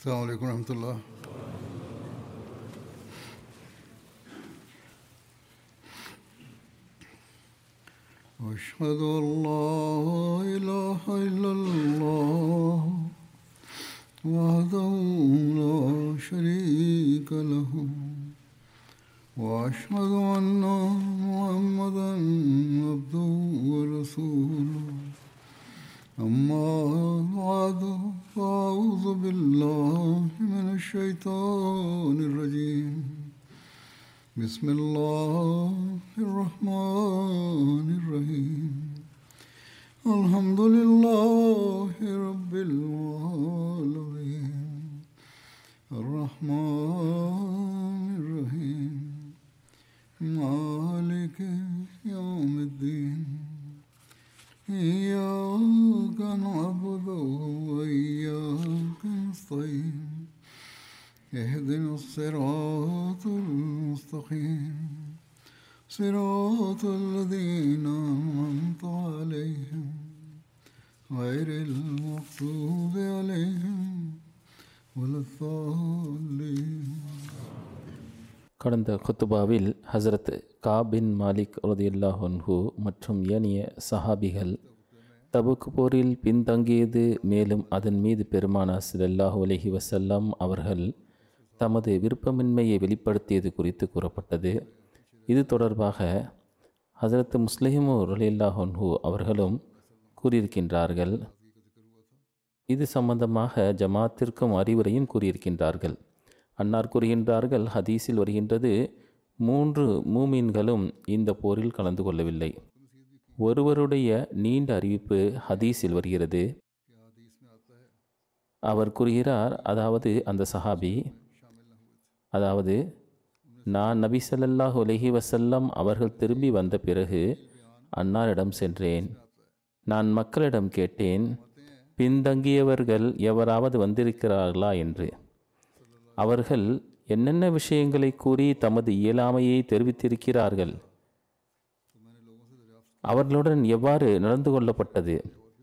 السلام عليكم ورحمة الله أشهد أن لا إله إلا الله وحده لا شريك له وأشهد أن محمدا عبده ورسوله أما بعد فأعوذ بالله من الشيطان الرجيم بسم الله الرحمن الرحيم الحمد لله رب العالمين الرحمن الرحيم مالك يوم الدين إياك نعبد وإياك نستعين اهدنا الصراط المستقيم صراط الذين أنعمت عليهم غير المغضوب عليهم ولا الضالين கடந்த குத்துபாவில் ஹசரத் கா பின் மாலிக் ரதியுல்லாஹன்ஹு மற்றும் ஏனைய சஹாபிகள் தபுக் போரில் பின்தங்கியது மேலும் அதன் மீது பெருமானா ஸல்லல்லாஹு அலைஹி வஸல்லம் அவர்கள் தமது விருப்பமின்மையை வெளிப்படுத்தியது குறித்து கூறப்பட்டது இது தொடர்பாக ஹசரத் முஸ்லிமு ரலில்லாஹன்ஹு அவர்களும் கூறியிருக்கின்றார்கள் இது சம்பந்தமாக ஜமாத்திற்கும் அறிவுரையும் கூறியிருக்கின்றார்கள் அன்னார் கூறுகின்றார்கள் ஹதீஸில் வருகின்றது மூன்று மூமீன்களும் இந்த போரில் கலந்து கொள்ளவில்லை ஒருவருடைய நீண்ட அறிவிப்பு ஹதீஸில் வருகிறது அவர் கூறுகிறார் அதாவது அந்த சஹாபி அதாவது நான் நபி ஸல்லல்லாஹு அலைஹி வஸல்லம் அவர்கள் திரும்பி வந்த பிறகு அன்னாரிடம் சென்றேன் நான் மக்களிடம் கேட்டேன் பின்தங்கியவர்கள் எவராவது வந்திருக்கிறார்களா என்று அவர்கள் என்னென்ன விஷயங்களை கூறி தமது இயலாமையை தெரிவித்திருக்கிறார்கள் அவர்களுடன் எவ்வாறு நடந்து கொள்ளப்பட்டது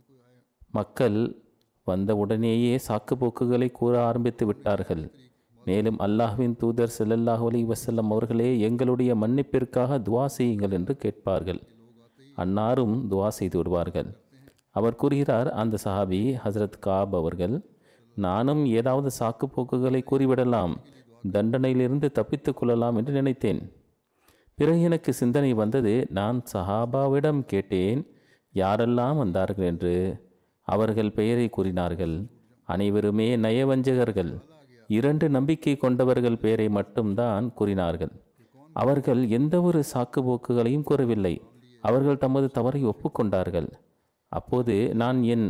மக்கள் வந்தவுடனேயே சாக்குப்போக்குகளை கூற ஆரம்பித்து விட்டார்கள் மேலும் அல்லாஹ்வின் தூதர் ஸல்லல்லாஹு அலைஹி வஸல்லம் அவர்களே எங்களுடைய மன்னிப்பிற்காக துவா செய்யுங்கள் என்று கேட்பார்கள் அன்னாரும் துவா செய்து விடுவார்கள் அவர் கூறுகிறார் அந்த சஹாபி ஹசரத் காப் அவர்கள் நானும் ஏதாவது சாக்குப்போக்குகளை கூறிவிடலாம் தண்டனையிலிருந்து தப்பித்துக் கொள்ளலாம் என்று நினைத்தேன் பிறகு எனக்கு சிந்தனை வந்தது நான் சஹாபாவிடம் கேட்டேன் யாரெல்லாம் வந்தார்கள் என்று அவர்கள் பெயரை கூறினார்கள் அனைவருமே நயவஞ்சகர்கள் இரண்டு நம்பிக்கை கொண்டவர்கள் பெயரை மட்டும்தான் கூறினார்கள் அவர்கள் எந்த ஒரு சாக்குப்போக்குகளையும் கூறவில்லை அவர்கள் தமது தவறை ஒப்புக்கொண்டார்கள் அப்போது நான் என்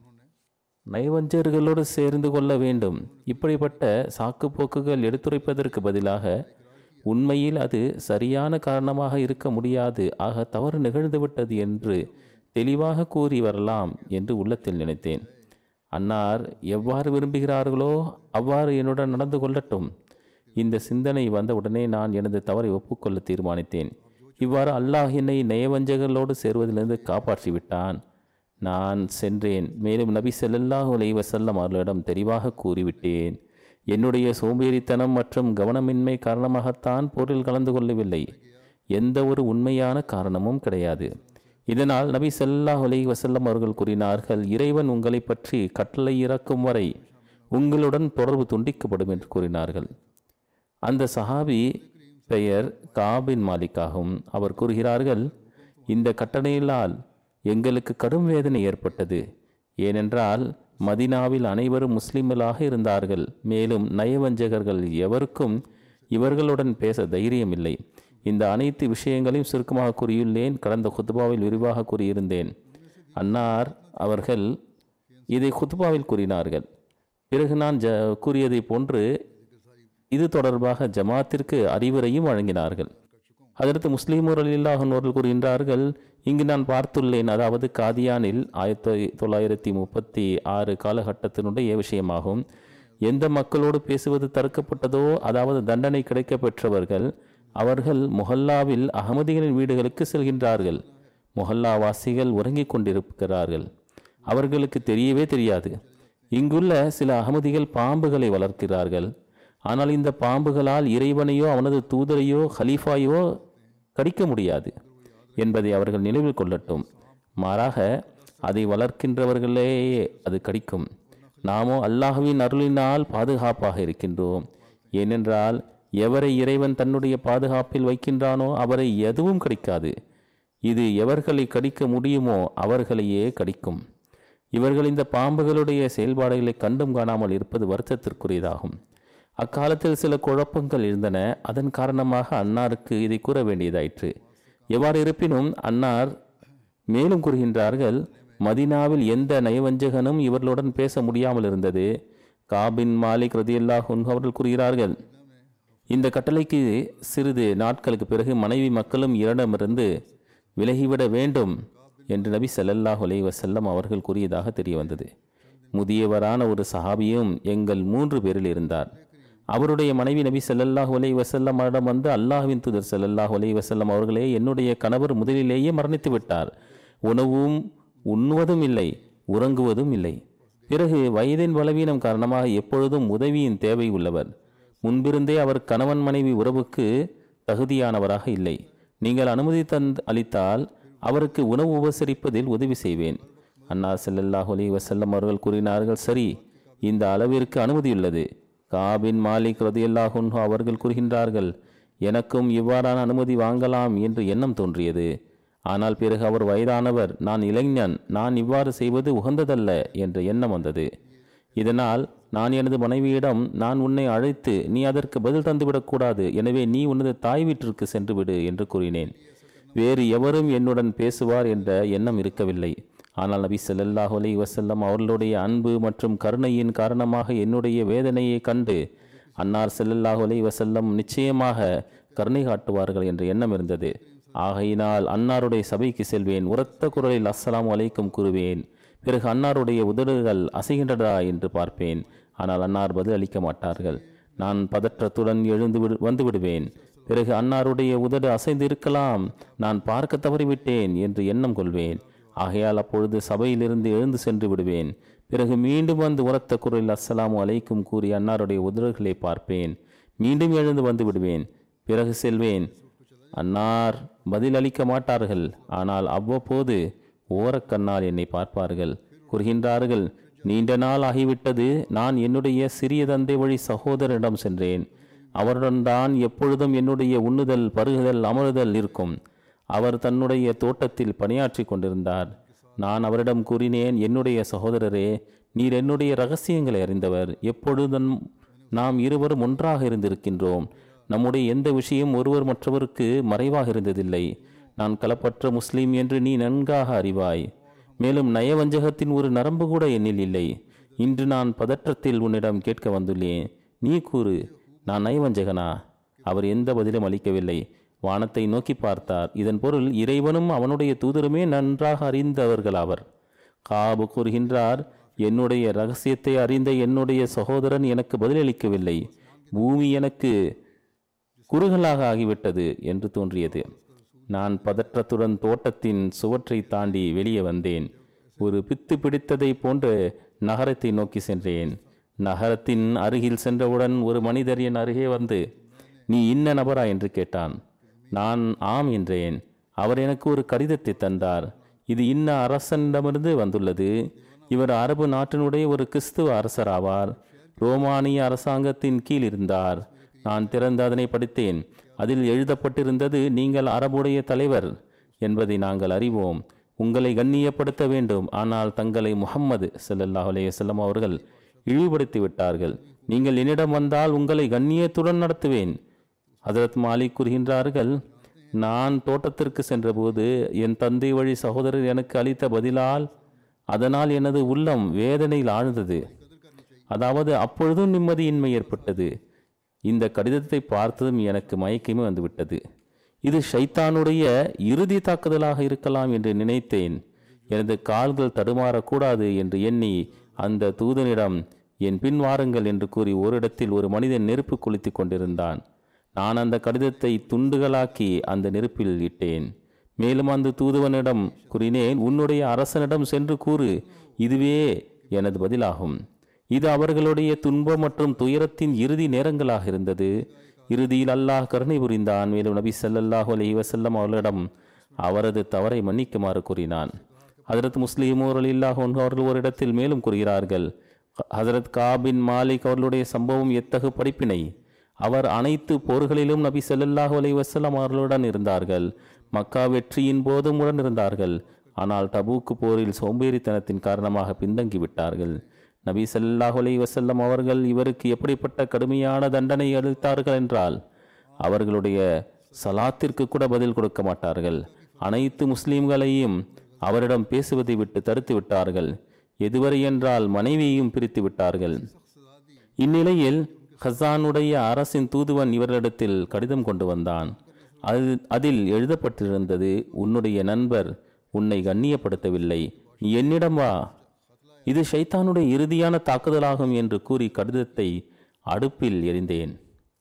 நயவஞ்சர்களோடு சேர்ந்து கொள்ள வேண்டும் இப்படிப்பட்ட சாக்குப்போக்குகள் எடுத்துரைப்பதற்கு பதிலாக உண்மையில் அது சரியான காரணமாக இருக்க முடியாது ஆக தவறு நிகழ்ந்துவிட்டது என்று தெளிவாக கூறி வரலாம் என்று உள்ளத்தில் நினைத்தேன் அன்னார் எவ்வாறு விரும்புகிறார்களோ அவ்வாறு என்னுடன் நடந்து கொள்ளட்டும் இந்த சிந்தனை வந்தவுடனே நான் எனது தவறை ஒப்புக்கொள்ள தீர்மானித்தேன் இவ்வாறு அல்லாஹ் என்னை நயவஞ்சகர்களோடு சேர்வதிலிருந்து காப்பாற்றி விட்டான் நான் சென்றேன் மேலும் நபி ஸல்லல்லாஹு அலைஹி வஸல்லம் அவர்களிடம் தெளிவாக கூறிவிட்டேன் என்னுடைய சோம்பேறித்தனம் மற்றும் கவனமின்மை காரணமாகத்தான் போரில் கலந்து கொள்ளவில்லை எந்த ஒரு உண்மையான காரணமும் கிடையாது இதனால் நபி ஸல்லல்லாஹு அலைஹி வஸல்லம் அவர்கள் கூறினார்கள் இறைவன் உங்களை பற்றி கட்டளை இறக்கும் வரை உங்களுடன் தொடர்பு துண்டிக்கப்படும் என்று கூறினார்கள் அந்த சஹாபி பெயர் காபின் மாலிக்காகும் அவர் கூறுகிறார்கள் இந்த கட்டளையிலால் எங்களுக்கு கடும் வேதனை ஏற்பட்டது ஏனென்றால் மதினாவில் அனைவரும் முஸ்லிம்களாக இருந்தார்கள் மேலும் நயவஞ்சகர்கள் எவருக்கும் இவர்களுடன் பேச தைரியம் இல்லை இந்த அனைத்து விஷயங்களையும் சுருக்கமாக கூறியுள்ளேன் கடந்த குத்துபாவில் விரிவாக கூறியிருந்தேன் அன்னார் அவர்கள் இதை குத்துபாவில் கூறினார்கள் பிறகு நான் ஜ கூறியதை போன்று இது தொடர்பாக ஜமாத்திற்கு அறிவுரையும் வழங்கினார்கள் அதற்கு முஸ்லீமூர் அலில்லாஹன் அவர்கள் கூறுகின்றார்கள் இங்கு நான் பார்த்துள்ளேன் அதாவது காதியானில் ஆயிரத்தி தொள்ளாயிரத்தி முப்பத்தி ஆறு காலகட்டத்தினுடைய விஷயமாகும் எந்த மக்களோடு பேசுவது தடுக்கப்பட்டதோ அதாவது தண்டனை கிடைக்க பெற்றவர்கள் அவர்கள் முஹல்லாவில் அகமதிகளின் வீடுகளுக்கு செல்கின்றார்கள் முஹல்லாவாசிகள் உறங்கிக் கொண்டிருக்கிறார்கள் அவர்களுக்கு தெரியவே தெரியாது இங்குள்ள சில அகமதிகள் பாம்புகளை வளர்க்கிறார்கள் ஆனால் இந்த பாம்புகளால் இறைவனையோ அவனது தூதரையோ ஹலீஃபாயோ கடிக்க முடியாது என்பதை அவர்கள் நினைவில் கொள்ளட்டும் மாறாக அதை வளர்க்கின்றவர்களே அது கடிக்கும் நாமோ அல்லாஹ்வின் அருளினால் பாதுகாப்பாக இருக்கின்றோம் ஏனென்றால் எவரை இறைவன் தன்னுடைய பாதுகாப்பில் வைக்கின்றானோ அவரை எதுவும் கடிக்காது இது எவர்களை கடிக்க முடியுமோ அவர்களையே கடிக்கும் இவர்கள் இந்த பாம்புகளுடைய செயல்பாடுகளை கண்டும் காணாமல் இருப்பது வருத்தத்திற்குரியதாகும் அக்காலத்தில் சில குழப்பங்கள் இருந்தன அதன் காரணமாக அன்னாருக்கு இதை கூற வேண்டியதாயிற்று எவ்வாறு இருப்பினும் அன்னார் மேலும் கூறுகின்றார்கள் மதினாவில் எந்த நயவஞ்சகனும் இவர்களுடன் பேச முடியாமல் இருந்தது காபின் மாலிக் ரதியல்லாஹ் அவர்கள் கூறுகிறார்கள் இந்த கட்டளைக்கு சிறிது நாட்களுக்கு பிறகு மனைவி மக்களும் இரண்டமிருந்து விலகிவிட வேண்டும் என்று நபி ஸல்லல்லாஹு அலைஹி வஸல்லம் அவர்கள் கூறியதாக தெரிய வந்தது முதியவரான ஒரு சஹாபியும் எங்கள் மூன்று பேரில் இருந்தார் அவருடைய மனைவி நபி ஸல்லல்லாஹு அலைஹி வஸல்லம் அவரிடம் வந்து அல்லாஹ்வின் தூதர் ஸல்லல்லாஹு அலைஹி வஸல்லம் அவர்களே என்னுடைய கணவர் முதலிலேயே மரணித்து விட்டார் உணவும் உண்ணுவதும் இல்லை உறங்குவதும் இல்லை பிறகு வயதின் பலவீனம் காரணமாக எப்பொழுதும் உதவியின் தேவை உள்ளவர் முன்பிருந்தே அவர் கணவன் மனைவி உறவுக்கு தகுதியானவராக இல்லை நீங்கள் அனுமதி தந்து அளித்தால் அவருக்கு உணவு உபசரிப்பதில் உதவி செய்வேன் அண்ணா ஸல்லல்லாஹு அலைஹி வஸல்லம் அவர்கள் கூறினார்கள் சரி இந்த அளவிற்கு அனுமதியுள்ளது காபின் மாலிக் ரதியல்லாஹு அன்ஹு அவர்கள் கூறுகின்றார்கள் எனக்கும் இவ்வாறான அனுமதி வாங்கலாம் என்று எண்ணம் தோன்றியது ஆனால் பிறகு அவர் வயதானவர் நான் இளைஞன் நான் இவ்வாறு செய்வது உகந்ததல்ல என்ற எண்ணம் வந்தது இதனால் நான் எனது மனைவியிடம் நான் உன்னை அழைத்து நீ அதற்கு பதில் தந்துவிடக்கூடாது எனவே நீ உனது தாய் வீட்டிற்கு சென்று விடு என்று கூறினேன் வேறு எவரும் என்னுடன் பேசுவார் என்ற எண்ணம் இருக்கவில்லை ஆனால் நபி ஸல்லல்லாஹு அலைஹி வஸல்லம் அவர்களுடைய அன்பு மற்றும் கருணையின் காரணமாக என்னுடைய வேதனையை கண்டு அன்னார் ஸல்லல்லாஹு அலைஹி வஸல்லம் நிச்சயமாக கருணை காட்டுவார்கள் என்ற எண்ணம் இருந்தது ஆகையினால் அன்னாருடைய சபைக்கு செல்வேன் உரத்த குரலில் அஸ்ஸலாமு அலைக்கும் கூறுவேன் பிறகு அன்னாருடைய உதடுகள் அசைகின்றதா என்று பார்ப்பேன் ஆனால் அன்னார் பதில் அளிக்க மாட்டார்கள் நான் பதற்றத்துடன் எழுந்து விடு வந்து விடுவேன் பிறகு அன்னாருடைய உதடு அசைந்து இருக்கலாம் நான் பார்க்க தவறிவிட்டேன் என்று எண்ணம் கொள்வேன் ஆகையால் அப்பொழுது சபையிலிருந்து எழுந்து சென்று விடுவேன் பிறகு மீண்டும் வந்து உரத்த குரலில் அஸ்ஸலாமு அலைக்கும் கூறி அன்னாருடைய உதடுகளை பார்ப்பேன் மீண்டும் எழுந்து வந்து விடுவேன் பிறகு செல்வேன் அன்னார் பதில் அளிக்க மாட்டார்கள் ஆனால் அவ்வப்போது ஓரக்கண்ணால் என்னை பார்ப்பார்கள் கூறுகின்றார்கள் நீண்ட நாள் ஆகிவிட்டது நான் என்னுடைய சிறிய தந்தை வழி சகோதரனிடம் சென்றேன் அவருடன் தான் எப்பொழுதும் என்னுடைய உண்ணுதல் பருகுதல் அமருதல் இருக்கும் அவர் தன்னுடைய தோட்டத்தில் பணியாற்றி கொண்டிருந்தார் நான் அவரிடம் கூறினேன் என்னுடைய சகோதரரே நீர் என்னுடைய ரகசியங்களை அறிந்தவர் எப்பொழுதும் நாம் இருவரும் ஒன்றாக இருந்திருக்கின்றோம் நம்முடைய எந்த விஷயம் ஒருவர் மற்றவருக்கு மறைவாக இருந்ததில்லை நான் களப்பற்ற முஸ்லீம் என்று நீ நன்காக அறிவாய் மேலும் நயவஞ்சகத்தின் ஒரு நரம்பு கூட என்னில் இல்லை இன்று நான் பதற்றத்தில் உன்னிடம் கேட்க வந்துள்ளேன் நீ கூறு நான் நயவஞ்சகனா அவர் எந்த பதிலும் அளிக்கவில்லை வானத்தை நோக்கி பார்த்தார் இதன் பொருள் இறைவனும் அவனுடைய தூதருமே நன்றாக அறிந்தவர்கள் அவர் காபு கூறுகின்றார் என்னுடைய ரகசியத்தை அறிந்த என்னுடைய சகோதரன் எனக்கு பதிலளிக்கவில்லை பூமி எனக்கு குறுகலாக ஆகிவிட்டது என்று தோன்றியது நான் பதற்றத்துடன் தோட்டத்தின் சுவற்றை தாண்டி வெளியே வந்தேன் ஒரு பித்து பிடித்ததை போன்று நகரத்தை நோக்கி சென்றேன் நகரத்தின் அருகில் சென்றவுடன் ஒரு மனிதர் என் அருகே வந்து நீ இன்ன நபரா என்று கேட்டான் நான் ஆம் என்றேன் அவர் எனக்கு ஒரு கடிதத்தை தந்தார் இது இன்ன அரசனிடமிருந்து வந்துள்ளது இவர் அரபு நாட்டினுடைய ஒரு கிறிஸ்துவ அரசர் ஆவார் ரோமானிய அரசாங்கத்தின் கீழ் இருந்தார் நான் திறந்து அதனை படித்தேன் அதில் எழுதப்பட்டிருந்தது நீங்கள் அரபுடைய தலைவர் என்பதை நாங்கள் அறிவோம் உங்களை கண்ணியப்படுத்த வேண்டும் ஆனால் தங்களை முஹம்மது ஸல்லல்லாஹு அலைஹி வஸல்லம் அவர்கள் இழிவுபடுத்தி விட்டார்கள் நீங்கள் என்னிடம் வந்தால் உங்களை கண்ணியத்துடன் நடத்துவேன் ஹதரத் மாலிக் கூறுகின்றார்கள் நான் தோட்டத்திற்கு சென்றபோது என் தந்தை வழி சகோதரர் எனக்கு அளித்த பதிலால் அதனால் எனது உள்ளம் வேதனையில் ஆழ்ந்தது அதாவது அப்பொழுதும் நிம்மதியின்மை ஏற்பட்டது இந்த கடிதத்தை பார்த்ததும் எனக்கு மயக்கமே வந்துவிட்டது இது ஷைத்தானுடைய இறுதி தாக்குதலாக இருக்கலாம் என்று நினைத்தேன் எனது கால்கள் தடுமாறக்கூடாது என்று எண்ணி அந்த தூதனிடம் என் பின் வாருங்கள் என்று கூறி ஓரிடத்தில் ஒரு மனிதன் நெருப்பு கொளுத்தி கொண்டிருந்தான் நான் அந்த கடிதத்தை துண்டுகளாக்கி அந்த நெருப்பில் இட்டேன் மேலும் அந்த தூதுவனிடம் கூறினேன் உன்னுடைய அரசனிடம் சென்று கூறு இதுவே எனது பதிலாகும் இது அவர்களுடைய துன்பம் மற்றும் துயரத்தின் இறுதி நேரங்களாக இருந்தது இறுதியில் அல்லாஹ் கருணை புரிந்தான் மேலும் நபி ஸல்லல்லாஹு அலைஹி வஸல்லம் அவர்களிடம் அவரது தவறை மன்னிக்குமாறு கூறினான் ஹஜரத் முஸ்லிமோர் அலில்லாஹ் அவர்கள் ஒரு இடத்தில் மேலும் கூறுகிறார்கள் ஹஜரத் காபின் மாலிக் அவர்களுடைய சம்பவம் எத்தகு படிப்பினை அவர் அனைத்து போர்களிலும் நபி ஸல்லல்லாஹு அலைஹி வஸல்லம் அவர்களுடன் இருந்தார்கள் மக்கா வெற்றியின் போதும் உடன் இருந்தார்கள் ஆனால் தபூக்கு போரில் சோம்பேறித்தனத்தின் காரணமாக பின்தங்கி விட்டார்கள் நபி ஸல்லல்லாஹு அலைஹி வஸல்லம் அவர்கள் இவருக்கு எப்படிப்பட்ட கடுமையான தண்டனை அளித்தார்கள் என்றால் அவர்களுடைய சலாத்திற்கு கூட பதில் கொடுக்க மாட்டார்கள் அனைத்து முஸ்லிம்களையும் அவரிடம் பேசுவதை விட்டு தடுத்து விட்டார்கள் எதுவரை என்றால் மனைவியையும் பிரித்து விட்டார்கள் இந்நிலையில் ஹசானுடைய அரசின் தூதுவன் இவரிடத்தில் கடிதம் கொண்டு வந்தான் அது அதில் எழுதப்பட்டிருந்தது உன்னுடைய நண்பர் உன்னை கண்ணியப்படுத்தவில்லை நீ என்னிடம் வா இது ஷைத்தானுடைய இறுதியான தாக்குதலாகும் என்று கூறி கடிதத்தை அடுப்பில் எறிந்தேன்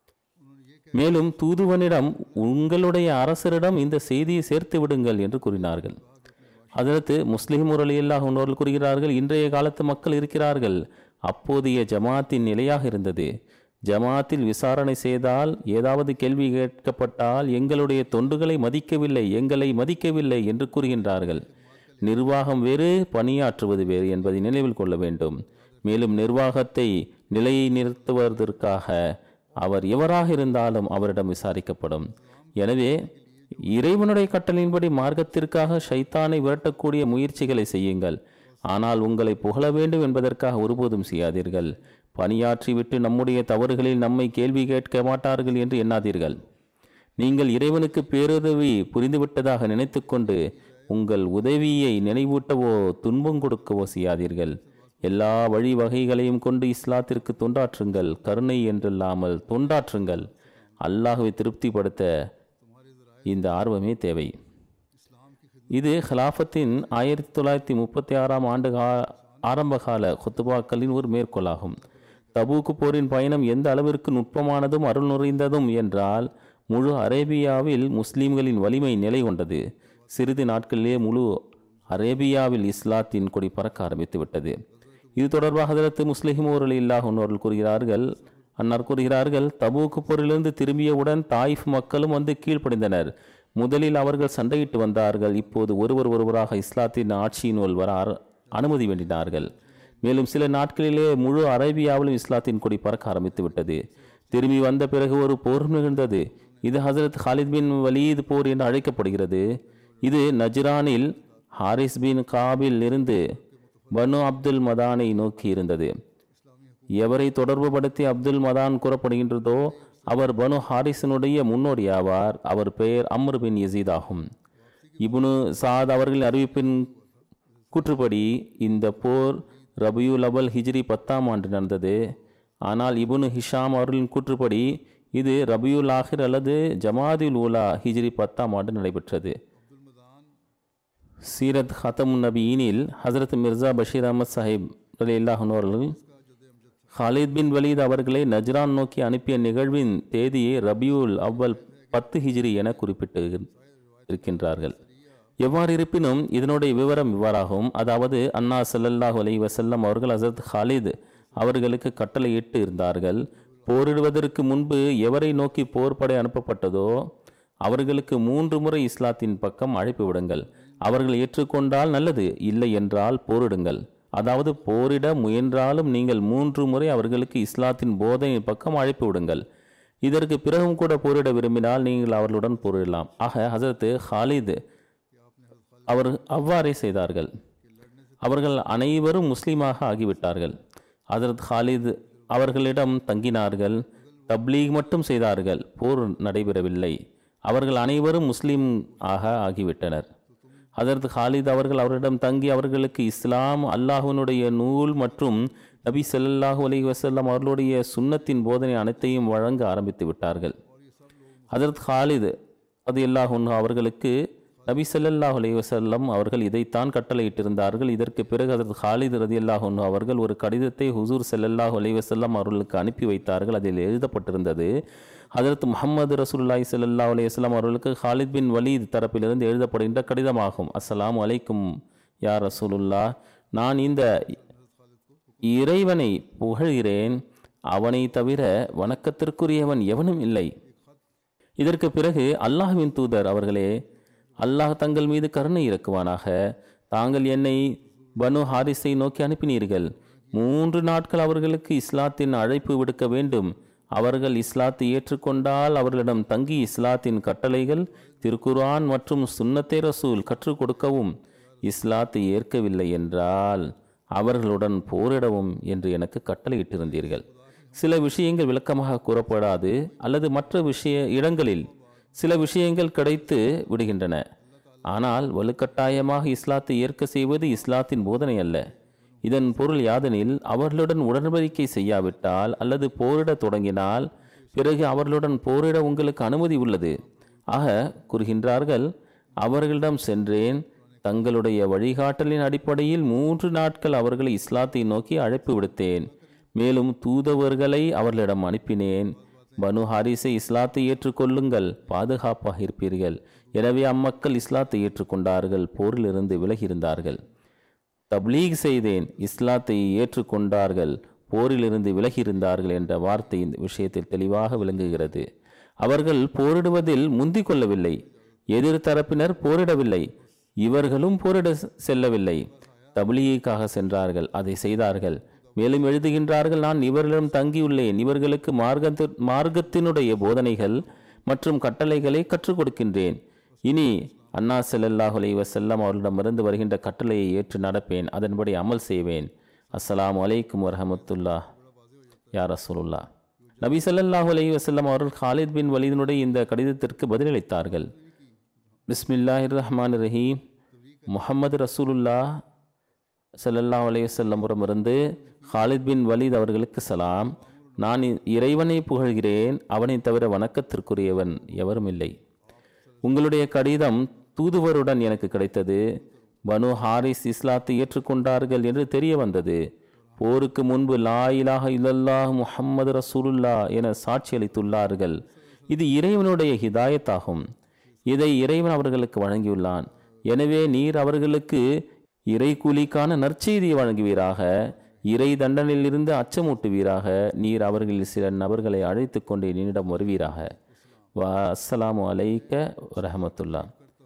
மேலும் தூதுவனிடம் உங்களுடைய அரசரிடம் இந்த செய்தியை சேர்த்து விடுங்கள் என்று கூறினார்கள் அதற்கு முஸ்லிம் முரளியல்லாஹ் உன்னோர்கள் கூறுகிறார்கள் இன்றைய காலத்து மக்கள் இருக்கிறார்கள் அப்போதைய ஜமாத்தின் நிலையாக இருந்தது ஜமாத்தில் விசாரணை செய்தால் ஏதாவது கேள்வி கேட்கப்பட்டால் எங்களுடைய தொண்டுகளை மதிக்கவில்லை எங்களை மதிக்கவில்லை என்று கூறுகின்றார்கள் நிர்வாகம் வேறு பணியாற்றுவது வேறு என்பதை நினைவில் கொள்ள வேண்டும் மேலும் நிர்வாகத்தை நிலையை நிறுத்துவதற்காக அவர் எவராக இருந்தாலும் அவரிடம் விசாரிக்கப்படும் எனவே இறைவனுடைய கட்டளையின்படி மார்க்கத்திற்காக ஷைத்தானை விரட்டக்கூடிய முயற்சிகளை செய்யுங்கள் ஆனால் உங்களை புகழ வேண்டும் என்பதற்காக ஒருபோதும் செய்யாதீர்கள் பணியாற்றிவிட்டு நம்முடைய தவறுகளில் நம்மை கேள்வி கேட்க மாட்டார்கள் என்று எண்ணாதீர்கள் நீங்கள் இறைவனுக்கு பேருதவி புரிந்துவிட்டதாக நினைத்துக்கொண்டு உங்கள் உதவியை நினைவூட்டவோ துன்பம் கொடுக்கவோ செய்யாதீர்கள் எல்லா வழிவகைகளையும் கொண்டு இஸ்லாத்திற்கு தொண்டாற்றுங்கள் கருணை என்றில்லாமல் தொண்டாற்றுங்கள் அல்லாஹ்வை திருப்திப்படுத்த இந்த ஆர்வமே தேவை இது ஹிலாஃபத்தின் ஆயிரத்தி தொள்ளாயிரத்தி முப்பத்தி ஆறாம் ஆண்டு கா ஆரம்பகால குத்துபாக்களின் ஒரு மேற்கோளாகும் தபூக்கு போரின் பயணம் எந்த அளவிற்கு நுட்பமானதும் அருள் நுழைந்ததும் என்றால் முழு அரேபியாவில் முஸ்லிம்களின் வலிமை நிலை கொண்டது சிறிது நாட்களிலே முழு அரேபியாவில் இஸ்லாத்தின் கொடி பறக்க ஆரம்பித்து விட்டது இது தொடர்பாக ஹதரத்து முஸ்லிமோர் அலி இல்லாஹ் அவர்கள் கூறுகிறார்கள் அன்னார் கூறுகிறார்கள் தபூக்கு போரிலிருந்து திரும்பியவுடன் தாயிஃப் மக்களும் வந்து கீழ்ப்படிந்தனர் முதலில் அவர்கள் சண்டையிட்டு வந்தார்கள் இப்போது ஒருவர் ஒருவராக இஸ்லாத்தின் ஆட்சியினுள் வர அர- அனுமதி வேண்டினார்கள் மேலும் சில நாட்களிலே முழு அரேபியாவிலும் இஸ்லாத்தின் கொடி பறக்க ஆரம்பித்து விட்டது திரும்பி வந்த பிறகு ஒரு போர் நிகழ்ந்தது இது ஹசரத் ஹாலித் பின் வலீத் போர் என்று அழைக்கப்படுகிறது இது நஜ்ரானில் ஹாரிஸ் பின் காபில் இருந்து பனு அப்துல் மதானை நோக்கி இருந்தது எவரை தொடர்புபடுத்தி அப்துல் மதான் கூறப்படுகின்றதோ அவர் பனு ஹாரிஸினுடைய முன்னோடி ஆவார் அவர் பெயர் அம்ர் பின் யசீத் ஆகும் இப்னு சாத் அவர்களின் அறிவிப்பின் கூற்றுப்படி இந்த போர் ரபியுல் அவல் ஹிஜ்ரி பத்தாம் ஆண்டு நடந்தது ஆனால் இப்னு ஹிஷாம் அவர்களின் கூற்றுப்படி இது ரபியுல் ஆஹிர் அல்லது ஜமாதில் ஊலா ஹிஜ்ரி பத்தாம் ஆண்டு நடைபெற்றது சீரத் ஹத்தமுன் நபியினில் ஹசரத் மிர்சா பஷீர் அஹமத் சாஹிப் அல்லாஹனோர்கள் ஹாலித் பின் வலீத் அவர்களை நஜ்ரான் நோக்கி அனுப்பிய நிகழ்வின் தேதியை ரபியுல் அவ்வல் பத்து ஹிஜ்ரி என குறிப்பிட்டு இருக்கின்றார்கள் எவ்வாறு இருப்பினும் இதனுடைய விவரம் இவ்வாறாகும் அதாவது அண்ணா ஸல்லல்லாஹு அலைஹி வஸல்லம் அவர்கள் ஹசரத் ஹாலித் அவர்களுக்கு கட்டளையிட்டு இருந்தார்கள் போரிடுவதற்கு முன்பு எவரை நோக்கி போர்படை அனுப்பப்பட்டதோ அவர்களுக்கு மூன்று முறை இஸ்லாத்தின் பக்கம் அழைப்பு விடுங்கள் அவர்கள் ஏற்றுக்கொண்டால் நல்லது இல்லை என்றால் போரிடுங்கள் அதாவது போரிட முயன்றாலும் நீங்கள் மூன்று முறை அவர்களுக்கு இஸ்லாத்தின் போதனை பக்கம் அழைப்பு விடுங்கள் இதற்கு பிறகும் கூட போரிட விரும்பினால் நீங்கள் அவர்களுடன் போரிடலாம் ஆக ஹசரத் ஹாலித் அவர் அவ்வாறே செய்தார்கள் அவர்கள் அனைவரும் முஸ்லீமாக ஆகிவிட்டார்கள் ஹசரத் ஹாலித் அவர்களிடம் தங்கினார்கள் தப்லீக் மட்டும் செய்தார்கள் போர் நடைபெறவில்லை அவர்கள் அனைவரும் முஸ்லீம் ஆக ஆகிவிட்டனர் ஹதரத் ஹாலித் அவர்கள் அவரிடம் தங்கி அவர்களுக்கு இஸ்லாம் அல்லாஹ்வினுடைய நூல் மற்றும் நபி ஸல்லல்லாஹு அலைஹி வஸல்லம் அவர்களுடைய சுன்னத்தின் போதனை அனைத்தையும் வழங்க ஆரம்பித்து விட்டார்கள் ஹதரத் ஹாலித் அது அவர்களுக்கு நபி ஸல்லல்லாஹு அலைஹி வஸல்லம் அவர்கள் இதைத்தான் கட்டளையிட்டிருந்தார்கள் இதற்கு பிறகு ஹதரத் ஹாலித் ரதி அவர்கள் ஒரு கடிதத்தை ஹுசூர் ஸல்லல்லாஹு அலைஹி வஸல்லம் அவர்களுக்கு அனுப்பி வைத்தார்கள் அதில் எழுதப்பட்டிருந்தது ஹதரத் முஹம்மது ரசூலுல்லாஹி ஸல்லல்லாஹு அலைஹி வஸல்லம் அவர்களுக்கு ஹாலித் பின் வலீத் தரப்பிலிருந்து எழுதப்படுகின்ற கடிதமாகும் அஸ்ஸலாமு அலைக்கும் யா ரசூலுல்லாஹ் நான் இந்த இறைவனை புகழ்கிறேன் அவனை தவிர வணக்கத்திற்குரியவன் எவனும் இல்லை இதற்கு பிறகு அல்லாஹ்வின் தூதர் அவர்களே அல்லாஹ் தங்கள் மீது கருணை இறக்குவானாக தாங்கள் என்னை பனு ஹாரிஸை நோக்கி அனுப்பினீர்கள் மூன்று நாட்கள் அவர்களுக்கு இஸ்லாத்தின் அழைப்பு விடுக்க வேண்டும் அவர்கள் இஸ்லாத்தை ஏற்றுக்கொண்டால் அவர்களிடம் தங்கி இஸ்லாத்தின் கட்டளைகள் திருக்குர்ஆன் மற்றும் சுன்னத்தே ரசூல் கற்றுக் கொடுக்கவும் இஸ்லாத்தை ஏற்கவில்லை என்றால் அவர்களுடன் போரிடவும் என்று எனக்கு கட்டளையிட்டிருந்தீர்கள் சில விஷயங்கள் விளக்கமாக கூறப்படாது அல்லது மற்ற விஷய இடங்களில் சில விஷயங்கள் கிடைத்து விடுகின்றன ஆனால் வலுக்கட்டாயமாக இஸ்லாத்தை ஏற்க செய்வது இஸ்லாத்தின் போதனை அல்ல இதன் பொருள் யாதெனில் அவர்களுடன் உடன்படிக்கை செய்யாவிட்டால் அல்லது போரிடத் தொடங்கினால் பிறகு அவர்களுடன் போரிட உங்களுக்கு அனுமதி உள்ளது ஆக கூறுகின்றார்கள் அவர்களிடம் சென்றேன் தங்களுடைய வழிகாட்டலின் அடிப்படையில் மூன்று நாட்கள் அவர்களை இஸ்லாத்தை நோக்கி அழைப்பு விடுத்தேன் மேலும் தூதவர்களை அவர்களிடம் அனுப்பினேன் பனு ஹாரிஸை இஸ்லாத்தை ஏற்றுக்கொள்ளுங்கள் பாதுகாப்பாக இருப்பீர்கள் எனவே அம்மக்கள் இஸ்லாத்தை ஏற்றுக்கொண்டார்கள் போரிலிருந்து விலகியிருந்தார்கள் தப்லீக் செய்தேன் இஸ்லாத்தை ஏற்றுக்கொண்டார்கள் போரிலிருந்து விலகியிருந்தார்கள் என்ற வார்த்தை இந்த விஷயத்தில் தெளிவாக விளங்குகிறது அவர்கள் போரிடுவதில் முந்திக் கொள்ளவில்லை எதிர்த்தரப்பினர் போரிடவில்லை இவர்களும் போரிட செல்லவில்லை தபிலீக்காக சென்றார்கள் அதை செய்தார்கள் மேலும் எழுதுகின்றார்கள் நான் இவர்களிடம் தங்கியுள்ளேன் இவர்களுக்கு மார்க்கத்து மார்க்கத்தினுடைய போதனைகள் மற்றும் கட்டளைகளை கற்றுக் கொடுக்கின்றேன் இனி அண்ணா ஸல்லல்லாஹு அலைஹி வஸல்லம் அவர்களிடமிருந்து வருகின்ற கட்டளையை ஏற்று நடப்பேன் அதன்படி அமல் செய்வேன் அஸ்ஸலாமு அலைக்கும் வரஹமத்துல்லா யா ரசூலுல்லா நபி ஸல்லல்லாஹு அலைஹி வஸல்லம் அவர்கள் காலித் பின் வலீதினுடைய இந்த கடிதத்திற்கு பதிலளித்தார்கள் பிஸ்மில்லாஹிர் ரஹ்மான் ரஹீம் முஹம்மது ரசூலுல்லா ஸல்லல்லாஹு அலைஹி வஸல்லமிடமிருந்து ஹாலித் பின் வலீத் அவர்களுக்கு சலாம் நான் இறைவனை புகழ்கிறேன் அவனை தவிர வணக்கத்திற்குரியவன் எவரும் இல்லை உங்களுடைய கடிதம் தூதுவருடன் எனக்கு கிடைத்தது பனு ஹாரிஸ் இஸ்லாத்தை ஏற்றுக்கொண்டார்கள் என்று தெரிய வந்தது போருக்கு முன்பு லா இலாஹ இல்லல்லாஹ் முஹம்மது ரசூலுல்லா என சாட்சி அளித்துள்ளார்கள் இது இறைவனுடைய ஹிதாயத்தாகும் இதை இறைவன் அவர்களுக்கு வழங்கியுள்ளான் எனவே நீர் அவர்களுக்கு இறை கூலிக்கான நற்செய்தியை வழங்குவீராக இறை தண்டனையிலிருந்து அச்சமூட்டுவீராக நீர் அவர்களில் சில நபர்களை அழைத்து கொண்டு என்னிடம் வருவீராக வா அஸ்ஸலாமு அலைக்க வரஹமத்துல்லா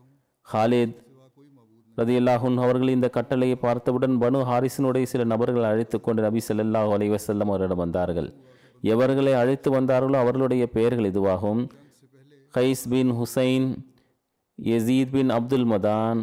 ஹாலித் ரதியல்லாஹுன் அவர்கள் இந்த கட்டளையை பார்த்தவுடன் பனு ஹாரிஸினுடைய சில நபர்கள் அழைத்து கொண்டு நபி ஸல்லல்லாஹு அலைஹி வஸல்லம் அவரிடம் வந்தார்கள் எவர்களை அழைத்து வந்தார்களோ அவர்களுடைய பெயர்கள் இதுவாகும் Qais bin Husain Yazid bin Abdul Madan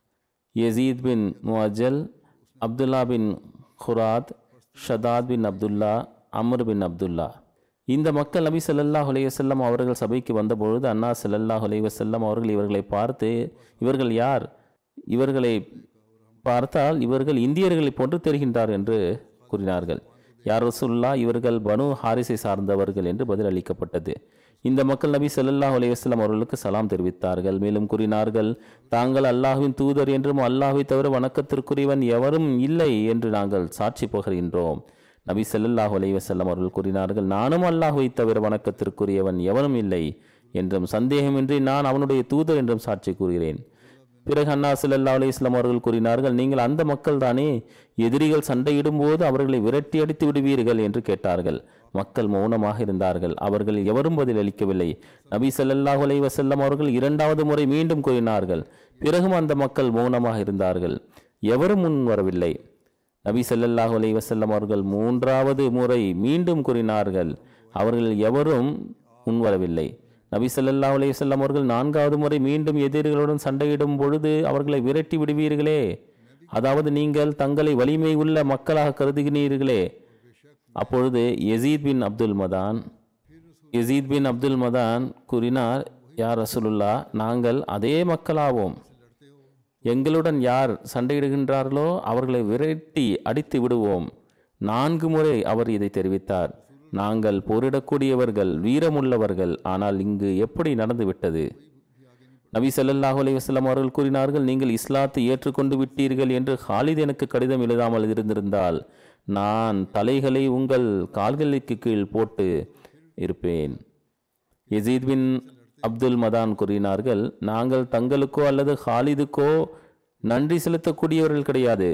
Yazid bin Muajjal Abdullah bin Hurad Shaddad bin Abdullah Amr bin Abdullah இந்த மக்கள் நபி ஸல்லல்லாஹு அலைஹி வஸல்லம் அவர்கள் சபைக்கு வந்தபொழுது அண்ணா ஸல்லல்லாஹு அலைஹி வஸல்லம் அவர்கள் இவர்களை பார்த்து இவர்கள் யார் இவர்களை பார்த்தால் இவர்கள் இந்தியர்களைப் போன்று தெரிகின்றார் என்று கூறினார்கள் யார் ரசூல்லா இவர்கள் பனு ஹாரிஸை சார்ந்தவர்கள் என்று பதில் அளிக்கப்பட்டது இந்த மக்கள் நபி ஸல்லல்லாஹு அலைஹி வஸல்லம் அவர்களுக்கு சலாம் தெரிவித்தார்கள் மேலும் கூறினார்கள் தாங்கள் அல்லாஹ்வின் தூதர் என்றும் அல்லாஹ்வை தவிர வணக்கத்திற்குரியவன் எவரும் இல்லை என்று நாங்கள் சாட்சி பகர்கின்றோம் நபி ஸல்லல்லாஹு அலைஹி வஸல்லம் அவர்கள் கூறினார்கள் நானும் அல்லாஹ்வை தவிர வணக்கத்திற்குரியவன் எவனும் இல்லை என்றும் சந்தேகமின்றி நான் அவனுடைய தூதர் என்றும் சாட்சி கூறுகிறேன் பிறகு அண்ணா ஸல்லல்லாஹு அலைஹி வஸல்லம் அவர்கள் கூறினார்கள் நீங்கள் அந்த மக்கள் தானே எதிரிகள் சண்டையிடும் போது அவர்களை விரட்டி அடித்து விடுவீர்கள் என்று கேட்டார்கள் மக்கள் மௌனமாக இருந்தார்கள் அவர்கள் எவரும் பதில் அளிக்கவில்லை நபி ஸல்லல்லாஹு அலைஹி வஸல்லம் அவர்கள் இரண்டாவது முறை மீண்டும் கூறினார்கள் பிறகும் அந்த மக்கள் மௌனமாக இருந்தார்கள் எவரும் முன் வரவில்லை நபி ஸல்லல்லாஹு அலைஹி வஸல்லம் அவர்கள் மூன்றாவது முறை மீண்டும் கூறினார்கள் அவர்கள் எவரும் முன்வரவில்லை நபி ஸல்லல்லாஹு அலைஹி வஸல்லம் அவர்கள் நான்காவது முறை மீண்டும் எதிரிகளுடன் சண்டையிடும் பொழுது அவர்களை விரட்டி விடுவீர்களே அதாவது நீங்கள் தங்களை வலிமை உள்ள மக்களாக கருதுகிறீர்களே அப்பொழுது Yazid bin Abdul Madan Yazid bin Abdul மதான் கூறினார் யார் ரசூலுல்லா நாங்கள் அதே மக்களாவோம் எங்களுடன் யார் சண்டையிடுகின்றார்களோ அவர்களை விரட்டி அடித்து விடுவோம் நான்கு முறை அவர் இதை தெரிவித்தார் நாங்கள் போரிடக்கூடியவர்கள் வீரமுள்ளவர்கள் ஆனால் இங்கு எப்படி நடந்துவிட்டது நபி ஸல்லல்லாஹு அலைஹி வஸல்லம் அவர்கள் கூறினார்கள் நீங்கள் இஸ்லாத்தை ஏற்றுக்கொண்டு விட்டீர்கள் என்று ஹாலித் எனக்கு கடிதம் எழுதாமல் இருந்திருந்தால் நான் தலைகளை உங்கள் கால்களுக்கு கீழ் போட்டு இருப்பேன் யசீத் பின் அப்துல் மதான் கூறினார்கள் நாங்கள் தங்களுக்கோ அல்லது ஹாலிதுக்கோ நன்றி செலுத்தக்கூடியவர்கள் கிடையாது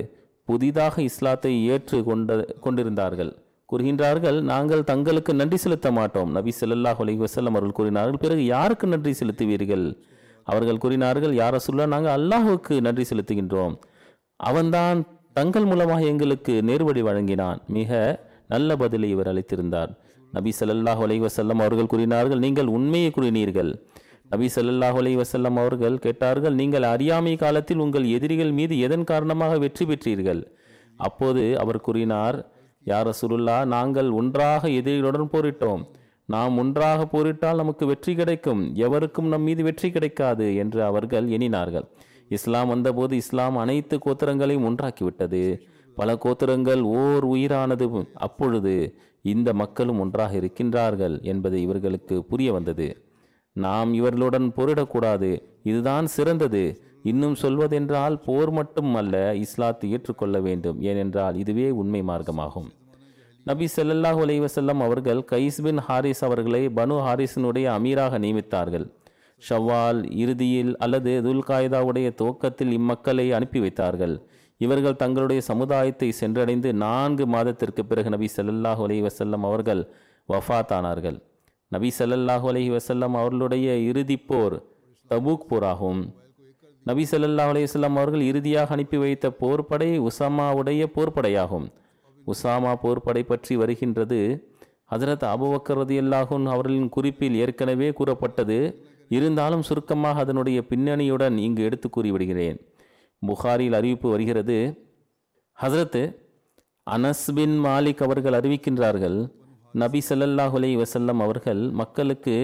புதிதாக இஸ்லாத்தை ஏற்று கொண்ட கொண்டிருந்தார்கள் கூறுகின்றார்கள் நாங்கள் தங்களுக்கு நன்றி செலுத்த மாட்டோம் நபி ஸல்லல்லாஹு அலைஹி வஸல்லம் அவர்கள் கூறினார்கள் பிறகு யாருக்கு நன்றி செலுத்துவீர்கள் அவர்கள் கூறினார்கள் யார சொல்ல நாங்கள் அல்லாஹுக்கு நன்றி செலுத்துகின்றோம் அவன்தான் தங்கள் மூலமாக எங்களுக்கு நேர்வழி வழங்கினான் மிக நல்ல பதிலை இவர் அளித்திருந்தார் நபி ஸல்லல்லாஹு அலைஹி வஸல்லம் அவர்கள் கூறினார்கள் நீங்கள் உண்மையை கூறினீர்கள் நபி ஸல்லல்லாஹு அலைஹி வஸல்லம் அவர்கள் கேட்டார்கள் நீங்கள் அறியாமை காலத்தில் உங்கள் எதிரிகள் மீது எதன் காரணமாக வெற்றி பெற்றீர்கள் அப்போது அவர் கூறினார் யார் ரசூலுல்லா நாங்கள் ஒன்றாக எதிரிகளுடன் போரிட்டோம் நாம் ஒன்றாக போரிட்டால் நமக்கு வெற்றி கிடைக்கும் எவருக்கும் நம் மீது வெற்றி கிடைக்காது என்று அவர்கள் எண்ணினார்கள் இஸ்லாம் வந்தபோது இஸ்லாம் அனைத்து கோத்திரங்களையும் ஒன்றாக்கிவிட்டது பல கோத்திரங்கள் ஓர் உயிரானது அப்பொழுது இந்த மக்களும் ஒன்றாக இருக்கின்றார்கள் என்பது இவர்களுக்கு புரிய வந்தது நாம் இவர்களுடன் போரிடக்கூடாது இதுதான் சிறந்தது இன்னும் சொல்வதென்றால் போர் மட்டும் அல்ல இஸ்லாத்தை ஏற்றுக்கொள்ள வேண்டும் ஏனென்றால் இதுவே உண்மை மார்க்கமாகும் நபி ஸல்லல்லாஹு அலைஹி வஸல்லம் அவர்கள் கைஸ் பின் ஹாரிஸ் அவர்களை பனு ஹாரிஸினுடைய அமீராக நியமித்தார்கள் ஷவ்வால் இறுதியில் அல்லது துல்காய்தாவுடைய துவக்கத்தில் இம்மக்களை அனுப்பி வைத்தார்கள் இவர்கள் தங்களுடைய சமுதாயத்தை சென்றடைந்து நான்கு மாதத்திற்கு பிறகு நபி ஸல்லல்லாஹு அலைஹி வஸல்லம் அவர்கள் வஃபாத் ஆனார்கள் நபி ஸல்லல்லாஹு அலைஹி வஸல்லம் அவர்களுடைய இறுதிப் போர் தபூக் போராகும் நபி ஸல்லல்லாஹு அலைஹி வஸல்லம் அவர்கள் இறுதியாக அனுப்பி வைத்த போர்ப்படை உசாமாவுடைய போர்ப்படையாகும் உசாமா போர்ப்படை பற்றி வருகின்றது ஹஜரத் அபுபக்கர் ரதியல்லாஹுன் அவர்களின் குறிப்பில் ஏற்கனவே கூறப்பட்டது இருந்தாலும் சுருக்கமாக அதனுடைய பின்னணியுடன் இங்கு எடுத்து கூறிவிடுகிறேன் புகாரில் அறிவிப்பு வருகிறது ஹசரத் அனஸ் பின் மாலிக் அவர்கள் அறிவிக்கின்றார்கள் நபி ஸல்லல்லாஹு அலைஹி வஸல்லம் அவர்கள் மக்களுக்கு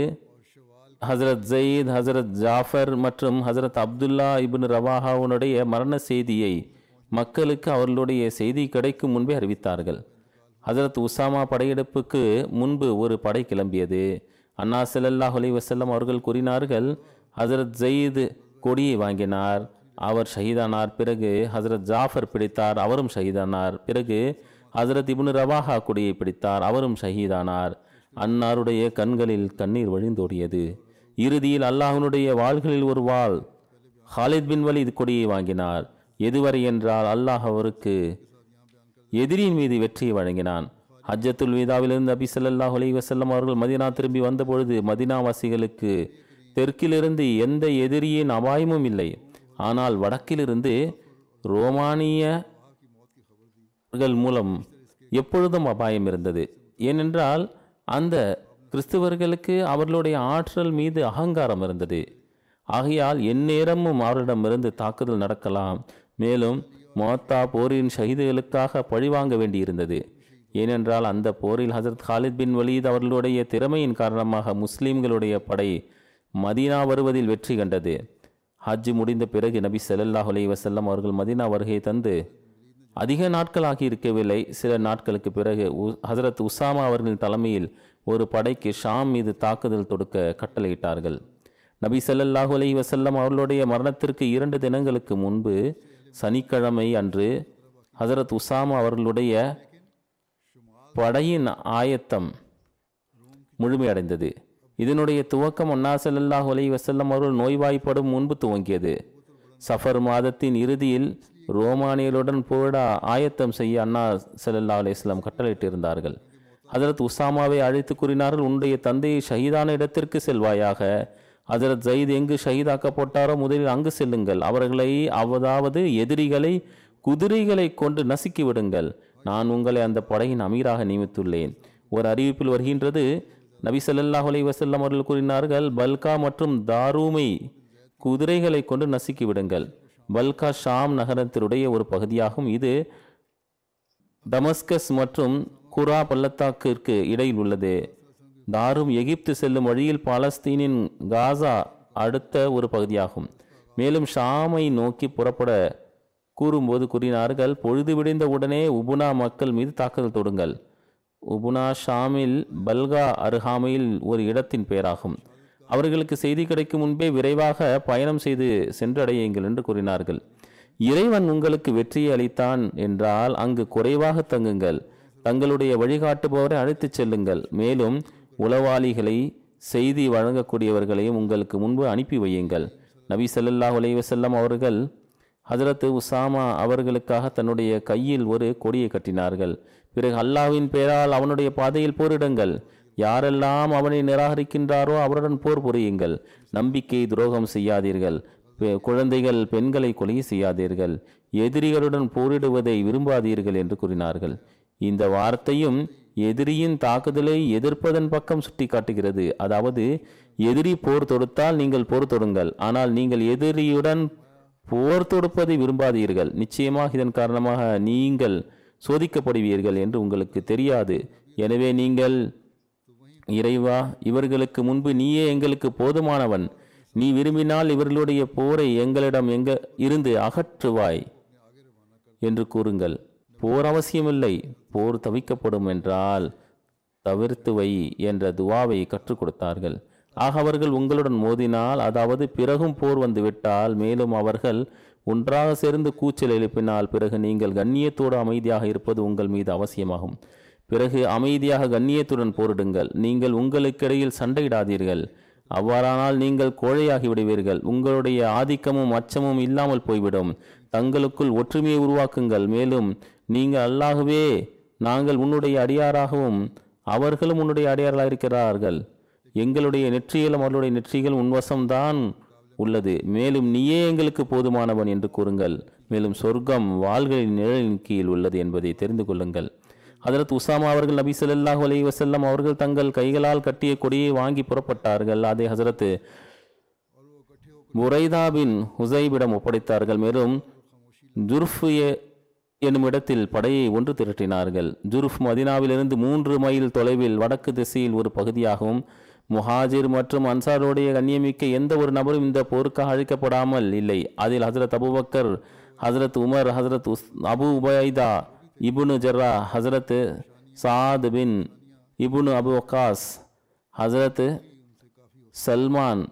ஹசரத் ஜயீத் ஹசரத் ஜாஃபர் மற்றும் ஹசரத் அப்துல்லா இப்னு ரவாஹாவுனுடைய மரண செய்தியை மக்களுக்கு அவர்களுடைய செய்தி கிடைக்கும் முன்பே அறிவித்தார்கள் ஹசரத் உசாமா படையெடுப்புக்கு முன்பு ஒரு படை கிளம்பியது அண்ணா ஸல்லல்லாஹு அலைஹி வஸல்லம் அவர்கள் கூறினார்கள் ஹசரத் ஜயீத் கொடியை வாங்கினார் அவர் ஷஹீதானார் பிறகு ஹசரத் ஜாஃபர் பிடித்தார் அவரும் ஷஹீதானார் பிறகு ஹசரத் இப்னு ரவாஹா கொடியை பிடித்தார் அவரும் ஷஹீதானார் அன்னாருடைய கண்களில் கண்ணீர் வழிந்தோடியது இறுதியில் அல்லாஹ்வினுடைய வாள்களில் ஒரு வாள் ஹாலித் பின் வலீத் கொடியை வாங்கினார் எதுவரை என்றால் அல்லாஹ் அவருக்கு எதிரியின் மீது வெற்றியை வழங்கினான் ஹஜ்ஜத்துல் வீதாவிலிருந்து நபி ஸல்லல்லாஹு அலைஹி வஸல்லம் அவர்கள் மதீனா திரும்பி வந்தபொழுது மதீனாவாசிகளுக்கு தெற்கிலிருந்து எந்த எதிரியின் அபாயமும் இல்லை ஆனால் வடக்கிலிருந்து ரோமானியர்கள் மூலம் எப்பொழுதும் அபாயம் இருந்தது ஏனென்றால் அந்த கிறிஸ்துவர்களுக்கு அவர்களுடைய ஆற்றல் மீது அகங்காரம் இருந்தது ஆகையால் எந்நேரமும் அவரிடமிருந்து தாக்குதல் நடக்கலாம் மேலும் மோத்தா போரின் ஷஹீதுகளுக்காக பழிவாங்க வேண்டியிருந்தது ஏனென்றால் அந்த போரில் ஹசரத் காலித் பின் வலீத் அவர்களுடைய திறமையின் காரணமாக முஸ்லிம்களுடைய படை மதீனா வருவதில் வெற்றி கண்டது ஹஜ் முடிந்த பிறகு நபி ஸல்லல்லாஹு அலைஹி வஸல்லம் அவர்கள் மதீனா வருகை தந்து அதிக நாட்கள் ஆகி இருக்கவில்லை சில நாட்களுக்கு பிறகு உ- ஹசரத் உசாமா அவர்களின் தலைமையில் ஒரு படைக்கு ஷாம் மீது தாக்குதல் தொடுக்க கட்டளையிட்டார்கள் நபி ஸல்லல்லாஹு அலைஹி வஸல்லம் அவர்களுடைய மரணத்திற்கு இரண்டு தினங்களுக்கு முன்பு சனிக்கிழமை அன்று ஹசரத் உசாமா அவர்களுடைய படையின் ஆயத்தம் முழுமையடைந்தது இதனுடைய துவக்கம் அண்ணா ஸல்லல்லாஹு அலைஹி வஸல்லம் அவர்கள் நோய்வாய்ப்படும் முன்பு துவங்கியது சஃபர் மாதத்தின் இறுதியில் ரோமானியர்களுடன் போரிட ஆயத்தம் செய்ய அண்ணா ஸல்லல்லாஹு அலைஹி வஸல்லம் கட்டளையிட்டிருந்தார்கள் ஹஜரத் உசாமாவை அழைத்து கூறினார்கள் உன்னுடைய தந்தையை ஷஹீதான இடத்திற்கு செல்வாயாக ஹஜரத் ஜயீத் எங்கு ஷஹீதாக்கப்பட்டாரோ முதலில் அங்கு செல்லுங்கள் அவர்களை அதாவது எதிரிகளை குதிரைகளை கொண்டு நசுக்கி விடுங்கள் நான் உங்களை அந்த படையின் அமீராக நியமித்துள்ளேன் ஒரு அறிவிப்பில் வருகின்றது நபி ஸல்லல்லாஹு அலைஹி வஸல்லம் அவர்கள் கூறினார்கள் பல்கா மற்றும் தாரூமை குதிரைகளை கொண்டு நசுக்கி விடுங்கள் பல்கா ஷாம் நகரத்தினுடைய ஒரு பகுதியாகும் இது டமஸ்கஸ் மற்றும் குரா பள்ளத்தாக்கிற்கு இடையில் உள்ளது தாரும் எகிப்து செல்லும் வழியில் பாலஸ்தீனின் காசா அடுத்த ஒரு பகுதியாகும் மேலும் ஷாமை நோக்கி புறப்பட கூறும்போது கூறினார்கள் பொழுது விடிந்த உடனே உபுனா மக்கள் மீது தாக்குதல் தொடுங்கள் உபுனா ஷாமில் பல்கா அருகாமையில் ஒரு இடத்தின் பெயராகும் அவர்களுக்கு செய்தி கிடைக்கும் முன்பே விரைவாக பயணம் செய்து சென்றடையுங்கள் என்று கூறினார்கள் இறைவன் உங்களுக்கு வெற்றியை அளித்தான் என்றால் அங்கு குறைவாக தங்குங்கள் தங்களுடைய வழிகாட்டுபவரை அழைத்துச் செல்லுங்கள் மேலும் உளவாளிகளை செய்தி வழங்கக்கூடியவர்களையும் உங்களுக்கு முன்பு அனுப்பி வையுங்கள் நபி ஸல்லல்லாஹு அலைஹி வஸல்லம் அவர்கள் ஹஜரத் உசாமா அவர்களுக்காக தன்னுடைய கையில் ஒரு கொடியை கட்டினார்கள் பிறகு அல்லாவின் பெயரால் அவனுடைய பாதையில் போரிடுங்கள் யாரெல்லாம் அவனை நிராகரிக்கின்றாரோ அவருடன் போர் புரியுங்கள் நம்பிக்கை துரோகம் செய்யாதீர்கள் பெ- குழந்தைகள் பெண்களை கொலை செய்யாதீர்கள் எதிரிகளுடன் போரிடுவதை விரும்பாதீர்கள் என்று கூறினார்கள் இந்த வார்த்தையும் எதிரியின் தாக்குதலை எதிர்ப்பதன் பக்கம் சுட்டிக்காட்டுகிறது அதாவது எதிரி போர் தொடுத்தால் நீங்கள் போர் தொடுங்கள் ஆனால் நீங்கள் எதிரியுடன் போர் தொடுப்பதை விரும்பாதீர்கள் நிச்சயமாக இதன் காரணமாக நீங்கள் சோதிக்கப்படுவீர்கள் என்று உங்களுக்கு தெரியாது எனவே நீங்கள் இறைவா இவர்களுக்கு முன்பு நீயே எங்களுக்கு போதுமானவன் நீ விரும்பினால் இவர்களுடைய போரை எங்களிடம் எங்க இருந்து அகற்றுவாய் என்று கூறுங்கள் போர் அவசியமில்லை போர் தவிக்கப்படும் என்றால் தவிர்த்து வை என்ற துவாவை கற்றுக் கொடுத்தார்கள் ஆக அவர்கள் உங்களுடன் மோதினால் அதாவது பிறகும் போர் வந்துவிட்டால் மேலும் அவர்கள் ஒன்றாக சேர்ந்து கூச்சல் எழுப்பினால் பிறகு நீங்கள் கண்ணியத்தோடு அமைதியாக இருப்பது உங்கள் மீது அவசியமாகும் பிறகு அமைதியாக கண்ணியத்துடன் போரிடுங்கள் நீங்கள் உங்களுக்கிடையில் சண்டையிடாதீர்கள் அவ்வாறானால் நீங்கள் கோழையாகி விடுவீர்கள் உங்களுடைய ஆதிக்கமும் அச்சமும் இல்லாமல் போய்விடும் தங்களுக்குள் ஒற்றுமையை உருவாக்குங்கள் மேலும் நீங்கள் அல்லாகவே நாங்கள் உன்னுடைய அடியாராகவும் அவர்களும் உன்னுடைய அடியார்களாக இருக்கிறார்கள் எங்களுடைய நெற்றியிலும் அவர்களுடைய நெற்றிகள் உன்வசம்தான் உள்ளது மேலும் நீயே எங்களுக்கு போதுமானவன் என்று கூறுங்கள் மேலும் சொர்க்கம் வாள்களின் நிழலின் கீழ் உள்ளது என்பதை தெரிந்து கொள்ளுங்கள் ஹதரத் உசாமா அவர்கள் நபி ஸல்லல்லாஹு அலைஹி வஸல்லம் அவர்கள் தங்கள் கைகளால் கட்டிய கொடியை வாங்கி புறப்பட்டார்கள் அதை ஹசரத் புரைதா பின் ஹுசைபிடம் ஒப்படைத்தார்கள் மேலும் ஜுர்ஃப் எ- என்னும் இடத்தில் படையை ஒன்று திரட்டினார்கள் ஜுர்ஃப் மதினாவிலிருந்து மூன்று மைல் தொலைவில் வடக்கு திசையில் ஒரு பகுதியாகவும் முஹாஜிர் மற்றும் அன்சாருடைய கண்ணியமிக்க எந்த ஒரு நபரும் இந்த போருக்காக அழைக்கப்படாமல் இல்லை அதில் ஹசரத் அபுபக்கர் ஹசரத் உமர் ஹசரத் உஸ் அபு உபைதா இப்னு ஜர்ரா ஹசரத் சாத் பின் இப்னு அபு வக்காஸ் ஹசரத் சல்மான்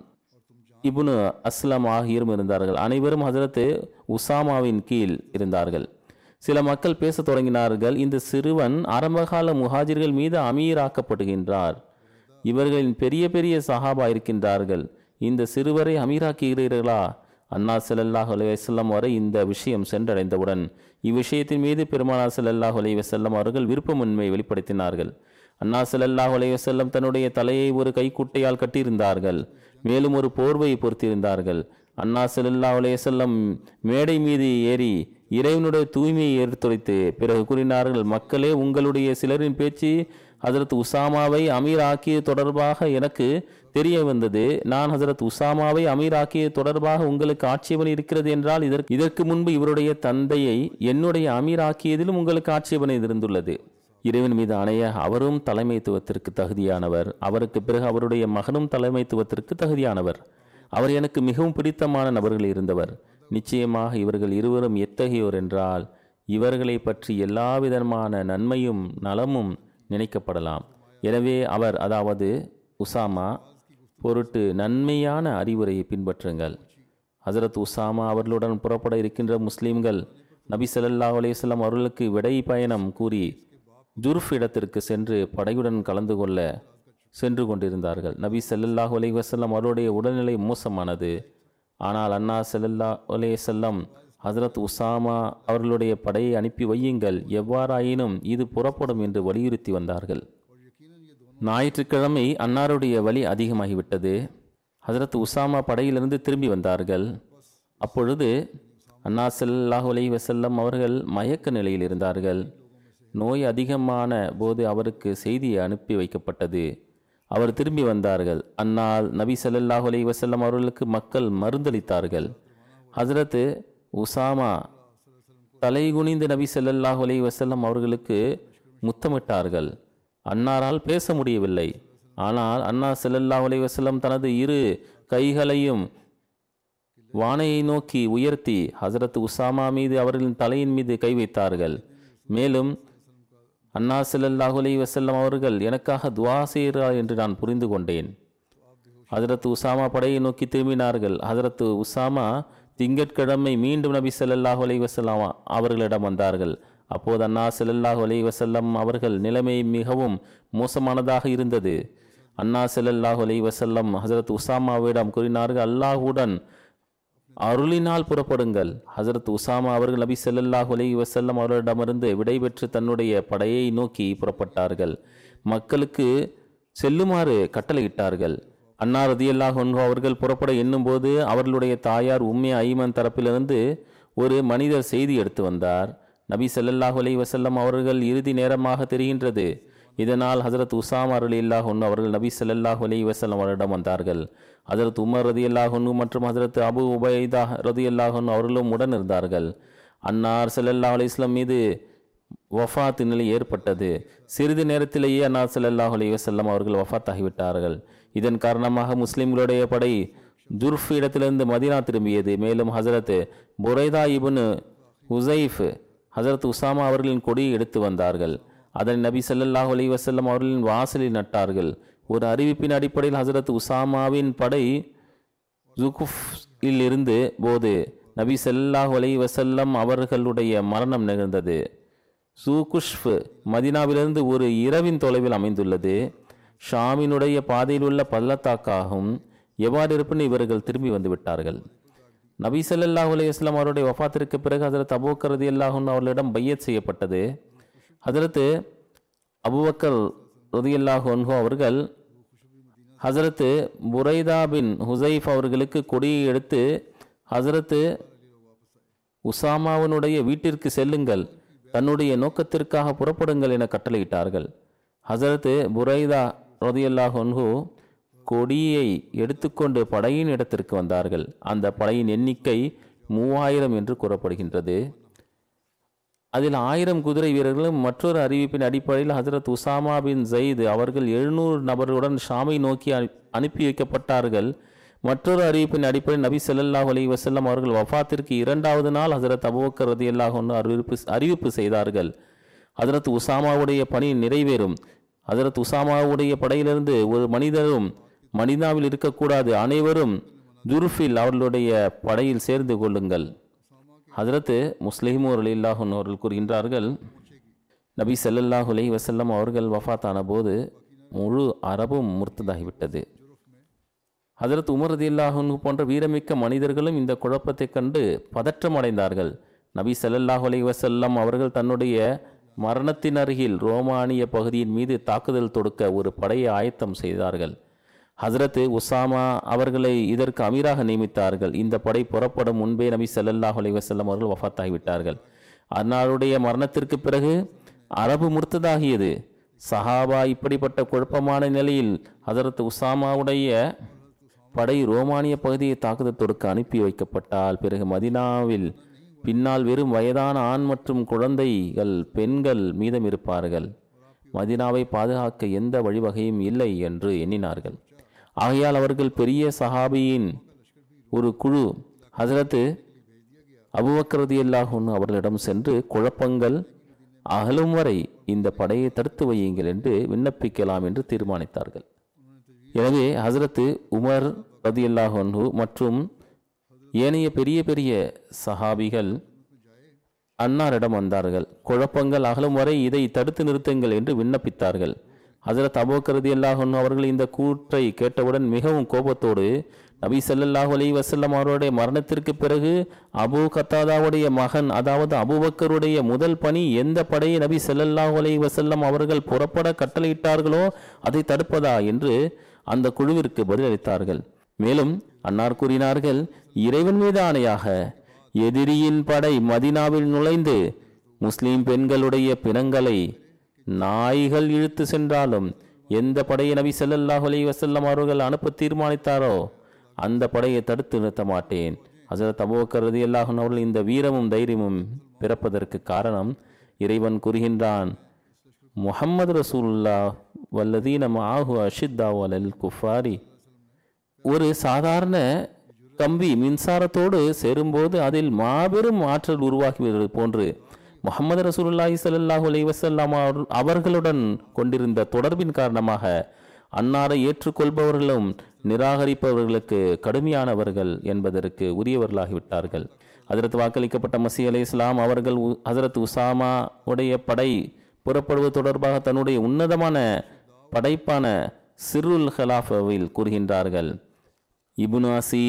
இப்னு அஸ்லம் ஆகியோரும் இருந்தார்கள் அனைவரும் ஹசரத் உசாமாவின் கீழ் இருந்தார்கள் சில மக்கள் பேசத் தொடங்கினார்கள் இந்த சிறுவன் ஆரம்பகால முஹாஜிர்கள் மீது அமீராக்கப்படுகின்றார் இவர்களின் பெரிய பெரிய சஹாபா இருக்கின்றார்கள் இந்த சிறுவரை அமீராக்குகிறீர்களா அண்ணா ஸல்லல்லாஹு அலைஹி வஸல்லம் வரை இந்த விஷயம் சென்றடைந்தவுடன் இவ்விஷயத்தின் மீது பெருமானா ஸல்லல்லாஹு அலைஹி வஸல்லம் அவர்கள் விருப்பமின்மை வெளிப்படுத்தினார்கள் அண்ணா ஸல்லல்லாஹு அலைஹி வஸல்லம் தன்னுடைய தலையை ஒரு கைக்குட்டையால் கட்டியிருந்தார்கள் மேலும் ஒரு போர்வையை பொருத்தியிருந்தார்கள் அண்ணா ஸல்லல்லாஹு அலைஹி வஸல்லம் மேடை மீது ஏறி இறைவனுடைய தூய்மையை எடுத்துரைத்து பிறகு கூறினார்கள் மக்களே உங்களுடைய சிலரின் பேச்சு ஹஜரத் உசாமாவை அமீர் ஆக்கியது தொடர்பாக எனக்கு தெரிய வந்தது நான் ஹஜரத் உசாமாவை அமீர் ஆக்கியது தொடர்பாக உங்களுக்கு ஆட்சேபனை இருக்கிறது என்றால் இதற்கு இதற்கு முன்பு இவருடைய தந்தையை என்னுடைய அமீர் ஆக்கியதிலும் உங்களுக்கு ஆட்சேபனை இருந்துள்ளது இறைவன் மீது அணைய அவரும் தலைமைத்துவத்திற்கு தகுதியானவர் அவருக்கு பிறகு அவருடைய மகனும் தலைமைத்துவத்திற்கு தகுதியானவர் அவர் எனக்கு மிகவும் பிடித்தமான நபர்கள் இருந்தவர் நிச்சயமாக இவர்கள் இருவரும் எத்தகையோர் என்றால் இவர்களை பற்றி எல்லாவிதமான நன்மையும் நலமும் நினைக்கப்படலாம் எனவே அவர் அதாவது உசாமா பொருட்டு நன்மையான அறிவுரையை பின்பற்றுங்கள் ஹசரத் உசாமா அவர்களுடன் புறப்பட இருக்கின்ற முஸ்லிம்கள் நபி ஸல்லல்லாஹு அலைஹி வஸல்லம் அவர்களுக்கு விடை பயணம் கூறி ஜுர்ஃப் இடத்திற்கு சென்று படையுடன் கலந்து கொள்ள சென்று கொண்டிருந்தார்கள் நபி ஸல்லல்லாஹு அலைஹி வஸல்லம் அவருடைய உடல்நிலை மோசமானது ஆனால் அண்ணா ஸல்லல்லாஹு அலைஹி வஸல்லம் ஹஜரத் உசாமா அவர்களுடைய படையை அனுப்பி வையுங்கள் எவ்வாறாயினும் இது புறப்படும் என்று வலியுறுத்தி வந்தார்கள் ஞாயிற்றுக்கிழமை அன்னாருடைய வலி அதிகமாகிவிட்டது ஹஜரத் உசாமா படையிலிருந்து திரும்பி வந்தார்கள் அப்பொழுது அண்ணா ஸல்லல்லாஹு அலைஹி வஸல்லம் அவர்கள் மயக்க நிலையில் இருந்தார்கள் நோய் அதிகமான போது அவருக்கு செய்தி அனுப்பி வைக்கப்பட்டது அவர் திரும்பி வந்தார்கள் அன்னால் நபி ஸல்லல்லாஹு அலைஹி வஸல்லம் அவர்களுக்கு மக்கள் மருந்தளித்தார்கள் ஹஜரத் உசாமா தலைகுனிந்து நபி ஸல்லல்லாஹு அலைஹி வஸல்லம் அவர்களுக்கு முத்தமிட்டார்கள் அன்னாரால் பேச முடியவில்லை ஆனால் அண்ணா ஸல்லல்லாஹு அலைஹி வஸல்லம் தனது இரு கைகளையும் வானையை நோக்கி உயர்த்தி ஹசரத் உசாமா மீது அவர்களின் தலையின் மீது கை வைத்தார்கள் மேலும் அண்ணா ஸல்லல்லாஹு அலைஹி வஸல்லம் அவர்கள் எனக்காக துவா செய்கிறார் என்று நான் புரிந்து கொண்டேன் ஹஜரத் உசாமா படையை நோக்கி திரும்பினார்கள் ஹஜரத் உசாமா திங்கட்கிழமை மீண்டும் நபி ஸல்லல்லாஹு அலைஹி வஸல்லம் அவர்களிடம் வந்தார்கள் அப்போது அண்ணா ஸல்லல்லாஹு அலைஹி வஸல்லம் அவர்கள் நிலைமை மிகவும் மோசமானதாக இருந்தது அண்ணா ஸல்லல்லாஹு அலைஹி வஸல்லம் ஹஜரத் உசாமாவிடம் கூறினார்கள் அல்லாஹுடன் அருளினால் புறப்படுங்கள் ஹசரத் உசாமா அவர்கள் நபி ஸல்லல்லாஹு அலைஹி வஸல்லம் அவர்களிடமிருந்து விடைபெற்று தன்னுடைய படையை நோக்கி புறப்பட்டார்கள் மக்களுக்கு செல்லுமாறு கட்டளையிட்டார்கள் அன்னா ரதியல்லாஹு அன்ஹு அவர்கள் புறப்பட எண்ணும்போது அவர்களுடைய தாயார் உம்மே ஐமன் தரப்பிலிருந்து ஒரு மனிதர் செய்தி எடுத்து வந்தார் நபி ஸல்லல்லாஹு அலைஹி வஸல்லம் அவர்கள் இறுதி நேரமாக தெரிகின்றது இதனால் ஹஜரத் உசாமா ரலியல்லாஹு அன்ஹு அவர்கள் நபி ஸல்லல்லாஹு அலைஹி வஸல்லம் அவரிடம் வந்தார்கள் ஹஜரத் உமர் ரதியல்லாஹு அன்ஹு மற்றும் ஹஜரத் அபு உபைதா ரதியல்லாஹு அன்ஹு அவர்களும் உடன் இருந்தார்கள் அன்னார் ஸல்லல்லாஹு அலைஹி வஸல்லம் மீது வஃபாத் நிலை ஏற்பட்டது சிறிது நேரத்திலேயே அன்னார் ஸல்லல்லாஹு அலைஹி வஸல்லம் அவர்கள் வஃபாத் ஆகிவிட்டார்கள் இதன் காரணமாக முஸ்லிம்களுடைய படை ஜுர்ஃப் இடத்திலிருந்து மதீனா திரும்பியது மேலும் ஹசரத் புரைதா இப்னு உசைஃப் ஹசரத் உசாமா அவர்களின் கொடியை எடுத்து வந்தார்கள் அதனை நபி ஸல்லல்லாஹு அலைஹி வஸல்லம் அவர்களின் வாசலில் நட்டார்கள் ஒரு அறிவிப்பின் அடிப்படையில் ஹசரத் உசாமாவின் படை ஜுகுஃபில் இருந்து போது நபி ஸல்லல்லாஹு அலைஹி வஸல்லம் அவர்களுடைய மரணம் நிகழ்ந்தது சூகுஷ்ஃப் மதினாவிலிருந்து ஒரு இரவின் தொலைவில் அமைந்துள்ளது ஷாமினுடைய பாதையில் உள்ள பள்ளத்தாக்காகும் எவ்வாறு இருப்பினும் இவர்கள் திரும்பி வந்து விட்டார்கள் நபி ஸல்லல்லாஹு அலைஹி வஸல்லம் அவருடைய வஃபாத்திற்கு பிறகு ஹஜரத் அபூபக்கர் ரதியல்லாஹு அன்ஹு அவர்களிடம் பையத் செய்யப்பட்டது ஹஜரத் அபூபக்கர் ரதியல்லாஹு அன்ஹு அவர்கள் ஹசரத்து புரைதா பின் ஹுசைஃப் அவர்களுக்கு கொடியை எடுத்து ஹசரத்து உசாமாவினுடைய வீட்டிற்கு செல்லுங்கள் தன்னுடைய நோக்கத்திற்காக புறப்படுங்கள் என கட்டளையிட்டார்கள் ஹசரத்து புரைதா ரதியல்லாஹு அன்ஹு கொடியை எடுத்துக்கொண்டு படையின் இடத்திற்கு வந்தார்கள் அந்த படையின் எண்ணிக்கை மூவாயிரம் என்று கூறப்படுகின்றது அதில் ஆயிரம் குதிரை வீரர்களும் மற்றொரு அறிவிப்பின் அடிப்படையில் ஹசரத் உசாமா பின் ஜயித் அவர்கள் எழுநூறு நபர்களுடன் ஷாமை நோக்கி அனு- அனுப்பி வைக்கப்பட்டார்கள் மற்றொரு அறிவிப்பின் அடிப்படையில் நபி ஸல்லல்லாஹு அலைஹி வஸல்லம் அவர்கள் வஃபாத்திற்கு இரண்டாவது நாள் ஹசரத் அபூபக்கர் ரதியல்லாஹு அன்ஹு அறிவிப்பு அறிவிப்பு செய்தார்கள் ஹசரத் உசாமாவுடைய பணி நிறைவேறும் ஹசரத் உசாமாவுடைய படையிலிருந்து ஒரு மனிதரும் மனிதாவில் இருக்கக்கூடாது அனைவரும் ஜுர்ஃபில் அவர்களுடைய படையில் சேர்ந்து கொள்ளுங்கள் ஹஜரத்து முஸ்லிமூர் அலில்லாஹன் அவர்கள் கூறுகின்றார்கள் நபி ஸல்லல்லாஹு அலைஹி வஸல்லம் அவர்கள் வஃபாத்தான போது முழு அரபும் முர்த்ததாகிவிட்டது ஹஜரத் உமர் ரதியல்லாஹு போன்ற வீரமிக்க மனிதர்களும் இந்த குழப்பத்தைக் கண்டு பதற்றம் அடைந்தார்கள் நபி ஸல்லல்லாஹு அலைஹி வஸல்லம் அவர்கள் தன்னுடைய மரணத்தின் அருகில் ரோமானிய பகுதியின் மீது தாக்குதல் தொடுக்க ஒரு படையை ஆயத்தம் செய்தார்கள் ஹஜரத் உசாமா அவர்களை இதற்கு அமீராக நியமித்தார்கள் இந்த படை புறப்படும் முன்பே நபி ஸல்லல்லாஹு அலைஹி வஸல்லம் அவர்கள் வஃபாத்தாகிவிட்டார்கள் அன்னாருடைய மரணத்திற்கு பிறகு அரபு முர்த்ததாகியது சஹாபா இப்படிப்பட்ட குழப்பமான நிலையில் ஹஜரத் உசாமாவுடைய படை ரோமானிய பகுதியை தாக்குதல் தொடுக்க அனுப்பி வைக்கப்பட்டால் பிறகு மதினாவில் பின்னால் வெறும் வயதான ஆண் மற்றும் குழந்தைகள் பெண்கள் மீதம் இருப்பார்கள் மதினாவை பாதுகாக்க எந்த வழிவகையும் இல்லை என்று எண்ணினார்கள் ஆகையால் அவர்கள் பெரிய சஹாபியின் ஒரு குழு ஹசரத்து அபுபக்கரதி அல்லாஹுன்னு அவர்களிடம் சென்று குழப்பங்கள் அகலும் வரை இந்த படையை தடுத்து வையுங்கள் என்று விண்ணப்பிக்கலாம் என்று தீர்மானித்தார்கள் எனவே ஹசரத்து உமர் ரதியல்லாஹு அன்ஹு மற்றும் ஏனைய பெரிய பெரிய சஹாபிகள் அன்னாரிடம் வந்தார்கள் குழப்பங்கள் அகலும் வரை இதை தடுத்து நிறுத்துங்கள் என்று விண்ணப்பித்தார்கள் ஹசரத் அபோக்கரதி அல்லாஹன் அவர்கள் இந்த கூற்றை கேட்டவுடன் மிகவும் கோபத்தோடு நபி ஸல்லல்லாஹு அலைஹி வஸல்லம் அவருடைய மரணத்திற்கு பிறகு அபூ கத்தாதாவுடைய மகன் அதாவது அபூபக்கருடைய முதல் பணி எந்த படையை நபி ஸல்லல்லாஹு அலைஹி வஸல்லம் அவர்கள் புறப்பட கட்டளையிட்டார்களோ அதை தடுப்பதா என்று அந்த குழுவிற்கு பதிலளித்தார்கள் மேலும் அன்னார் கூறினார்கள் இறைவன் மீது ஆணையாக எதிரியின் படை மதினாவில் நுழைந்து முஸ்லிம் பெண்களுடைய பிணங்களை நாய்கள் இழுத்து சென்றாலும் எந்த படையை நபி ஸல்லல்லாஹு அலைஹி வஸல்லம் அவர்கள் அனுப்ப தீர்மானித்தாரோ அந்த படையை தடுத்து நிறுத்த மாட்டேன் ஹசரத் அபூபக்கர் ரலியல்லாஹு அன்ஹு அவர்கள் இந்த வீரமும் தைரியமும் பிறப்பதற்கு காரணம் இறைவன் கூறுகின்றான் முஹம்மது ரசூலுல்லா வல்லதீன மாஹு அஷித்தா வலல் குஃபாரி ஒரு சாதாரண கம்பி மின்சாரத்தோடு சேரும்போது அதில் மாபெரும் ஆற்றல் உருவாகிவிடுவது போன்று முகமது ரசூலுல்லாஹி ஸல்லல்லாஹு அலைஹி வஸல்லம் அவர்- அவர்களுடன் கொண்டிருந்த தொடர்பின் காரணமாக அன்னாரை ஏற்றுக்கொள்பவர்களும் நிராகரிப்பவர்களுக்கு கடுமையானவர்கள் என்பதற்கு உரியவர்களாகிவிட்டார்கள் ஹஜரத் வாக்களிக்கப்பட்ட மசி அலை இஸ்லாம் அவர்கள் உ- ஹஜரத் உசாமா உடைய படை புறப்படுவது தொடர்பாக தன்னுடைய உன்னதமான படைப்பான சிருல் ஹலாஃபவில் கூறுகின்றார்கள் இப்னு அசீர்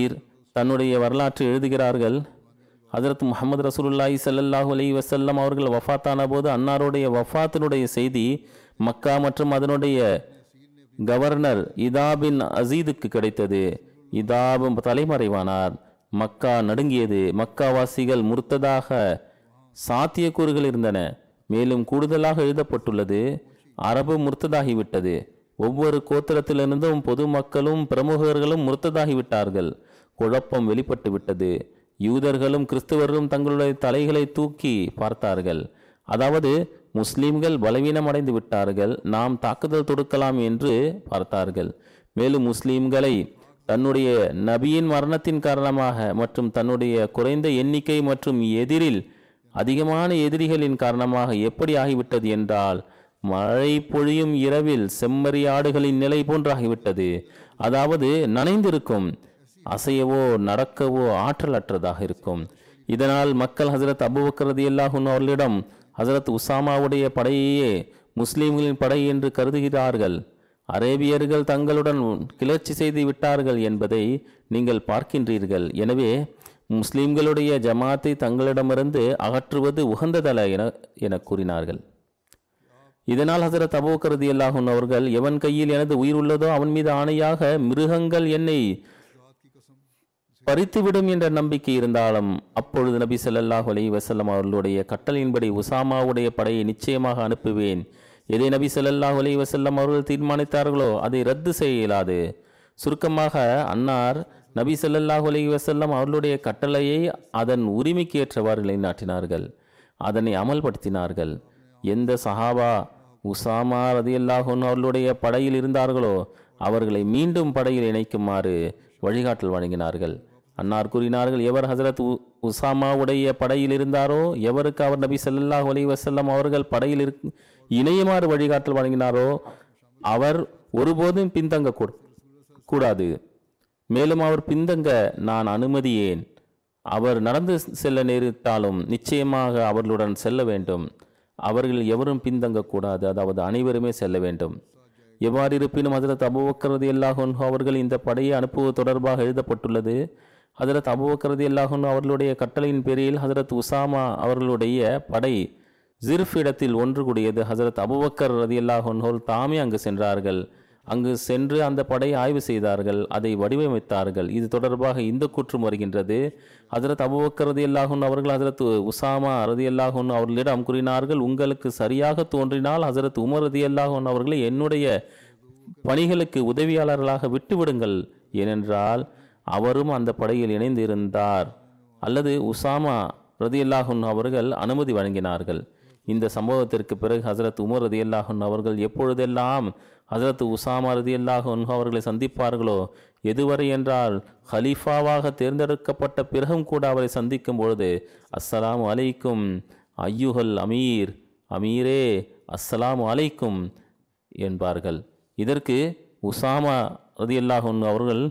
தன்னுடைய வரலாற்றை எழுதுகிறார்கள் ஹஜரத் முகமது ரசூலுல்லாஹி ஸல்லல்லாஹு அலைஹி வஸல்லம் அவர்கள் வஃபாத்தான போது அன்னாருடைய வஃபாத்தினுடைய செய்தி மக்கா மற்றும் அதனுடைய கவர்னர் இதா பின் அசீதுக்கு கிடைத்தது இதாபும் தலைமறைவானார் மக்கா நடுங்கியது மக்காவாசிகள் முர்த்ததாக சாத்தியக்கூறுகள் இருந்தன மேலும் கூடுதலாக எழுதப்பட்டுள்ளது அரபு முர்த்ததாகிவிட்டது ஒவ்வொரு கோத்திரத்திலிருந்தும் பொதுமக்களும் பிரமுகர்களும் முர்த்ததாகிவிட்டார்கள் குழப்பம் வெளிப்பட்டு விட்டது யூதர்களும் கிறிஸ்தவர்களும் தங்களுடைய தலைகளை தூக்கி பார்த்தார்கள் அதாவது முஸ்லிம்கள் பலவீனமடைந்து விட்டார்கள் நாம் தாக்குதல் தொடுக்கலாம் என்று பார்த்தார்கள் மேலும் முஸ்லிம்களை தன்னுடைய நபியின் மரணத்தின் காரணமாக மற்றும் தன்னுடைய குறைந்த எண்ணிக்கை மற்றும் எதிரில் அதிகமான எதிரிகளின் காரணமாக எப்படி ஆகிவிட்டது என்றால் மழை பொழியும் இரவில் செம்மறியாடுகளின் நிலை போன்றாகிவிட்டது அதாவது நனைந்திருக்கும் அசையவோ நடக்கவோ ஆற்றலற்றதாக இருக்கும் இதனால் மக்கள் ஹசரத் அபுபக்கரதி அல்லாஹுன் அவர்களிடம் ஹசரத் உசாமாவுடைய படையையே முஸ்லிம்களின் படை என்று கருதுகிறார்கள் அரேபியர்கள் தங்களுடன் கிளர்ச்சி செய்து விட்டார்கள் என்பதை நீங்கள் பார்க்கின்றீர்கள் எனவே முஸ்லிம்களுடைய ஜமாத்தை தங்களிடமிருந்து அகற்றுவது உகந்ததல்ல என என கூறினார்கள் இதனால் ஹசரத் அபூக்கரதி அல்லாஹுன் அவர்கள் எவன் கையில் எனது உயிர் உள்ளதோ அவன் மீது ஆணையாக மிருகங்கள் என்னை பறித்துவிடும் என்ற நம்பிக்கை இருந்தாலும் அப்பொழுது நபி ஸல்லல்லாஹு அலைஹி வஸல்லம் அவர்களுடைய கட்டளையின்படி உசாமாவுடைய படையை நிச்சயமாக அனுப்புவேன் எதை நபி ஸல்லல்லாஹு அலைஹி வஸல்லம் அவர்கள் தீர்மானித்தார்களோ அதை ரத்து செய்ய இயலாது சுருக்கமாக அன்னார் நபி ஸல்லல்லாஹு அலைஹி வஸல்லம் அவர்களுடைய கட்டளையை அதன் உரிமைக்கு ஏற்றவாறு நிலைநாட்டினார்கள் அதனை அமல்படுத்தினார்கள் எந்த சஹாபா உசாமா ரதியல்லாஹுன் அவர்களுடைய படையில் இருந்தார்களோ அவர்களை மீண்டும் படையில் இணைக்குமாறு வழிகாட்டல் வழங்கினார்கள் அன்னார் கூறினார்கள் எவர் ஹசரத் உ உசாமாவுடைய படையில் இருந்தாரோ எவருக்கு அவர் நபி ஸல்லல்லாஹு அலைஹி வஸல்லம் அவர்கள் படையில் இருக் இணையுமாறு வழிகாட்டல் வழங்கினாரோ அவர் ஒருபோதும் பின்தங்க கூ- கூடாது மேலும் அவர் பின்தங்க நான் அனுமதியேன் அவர் நடந்து செல்ல நேரிட்டாலும் நிச்சயமாக அவர்களுடன் செல்ல வேண்டும் அவர்கள் எவரும் பின்தங்கக்கூடாது அதாவது அனைவருமே செல்ல வேண்டும் எவ்வாறு இருப்பினும் ஹஜரத் அபுபக்கரது அல்லாஹன் அவர்கள் இந்த படையை அனுப்புவது தொடர்பாக எழுதப்பட்டுள்ளது ஹஜரத் அபுபக்கரது அல்லாஹன் அவர்களுடைய கட்டளையின் பேரில் ஹஜரத் உசாமா அவர்களுடைய படை ஜிர்ஃப் இடத்தில் ஒன்று கூடியது ஹஜரத் அபுபக்கர் ரதி அல்லாஹன்ஹோல் தாமே அங்கு சென்றார்கள் அங்கு சென்று அந்த படையை ஆய்வு செய்தார்கள் அதை வடிவமைத்தார்கள் இது தொடர்பாக இந்த கூற்றும் வருகின்றது ஹஜரத் அபுபக்கர் ரதி அல்லாஹன் அவர்கள் ஹஜரத் உசாமா ரதி அல்லாஹன் அவர்களிடம் கூறினார்கள் உங்களுக்கு சரியாக தோன்றினால் ஹஜரத் உமர் ரதி அல்லாஹன் அவர்களை என்னுடைய பணிகளுக்கு உதவியாளர்களாக விட்டுவிடுங்கள் ஏனென்றால் அவரும் அந்த படையில் இணைந்து இருந்தார் அல்லது உசாமா ரதியல்லாஹுன் அவர்கள் அனுமதி வழங்கினார்கள் இந்த சம்பவத்திற்கு பிறகு ஹசரத் உமர் ரதியல்லாஹுன் அவர்கள் எப்பொழுதெல்லாம் ஹசரத் உசாமா ரதியல்லாஹுன் அவர்களை சந்திப்பார்களோ எதுவரை என்றால் ஹலீஃபாவாக தேர்ந்தெடுக்கப்பட்ட பிறகும் கூட அவரை சந்திக்கும் பொழுது அஸ்ஸலாமு அலைக்கும் ஐயுஹல் அமீர் அமீரே அஸ்ஸலாமு அலைக்கும் என்பார்கள் இதற்கு உசாமா ரதியல்லாஹுன் அவர்கள்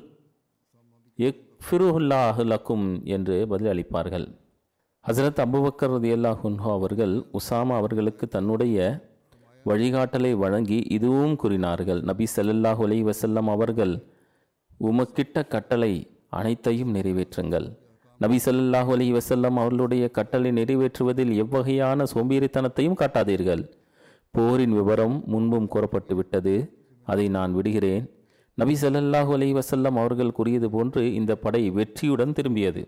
எக்ஃபிருல்லாஹு லக்கும் என்று பதில் அளிப்பார்கள் ஹசரத் அபுபக்கர் ரதியல்லாஹுன்ஹோ அவர்கள் உசாமா அவர்களுக்கு தன்னுடைய வழிகாட்டலை வழங்கி இதுவும் கூறினார்கள் நபி ஸல்லல்லாஹு அலைஹி வஸல்லம் அவர்கள் உமக்கிட்ட கட்டளை அனைத்தையும் நிறைவேற்றுங்கள் நபி ஸல்லல்லாஹு அலைஹி வஸல்லம் அவர்களுடைய கட்டளை நிறைவேற்றுவதில் எவ்வகையான சோம்பேறித்தனத்தையும் காட்டாதீர்கள் போரின் விவரம் முன்பும் கூறப்பட்டு விட்டது அதை நான் விடுகிறேன் நபி ஸல்லல்லாஹு அலைஹி வஸல்லம் அவர்கள் கூறியது போன்று இந்த படை வெற்றியுடன் திரும்பியது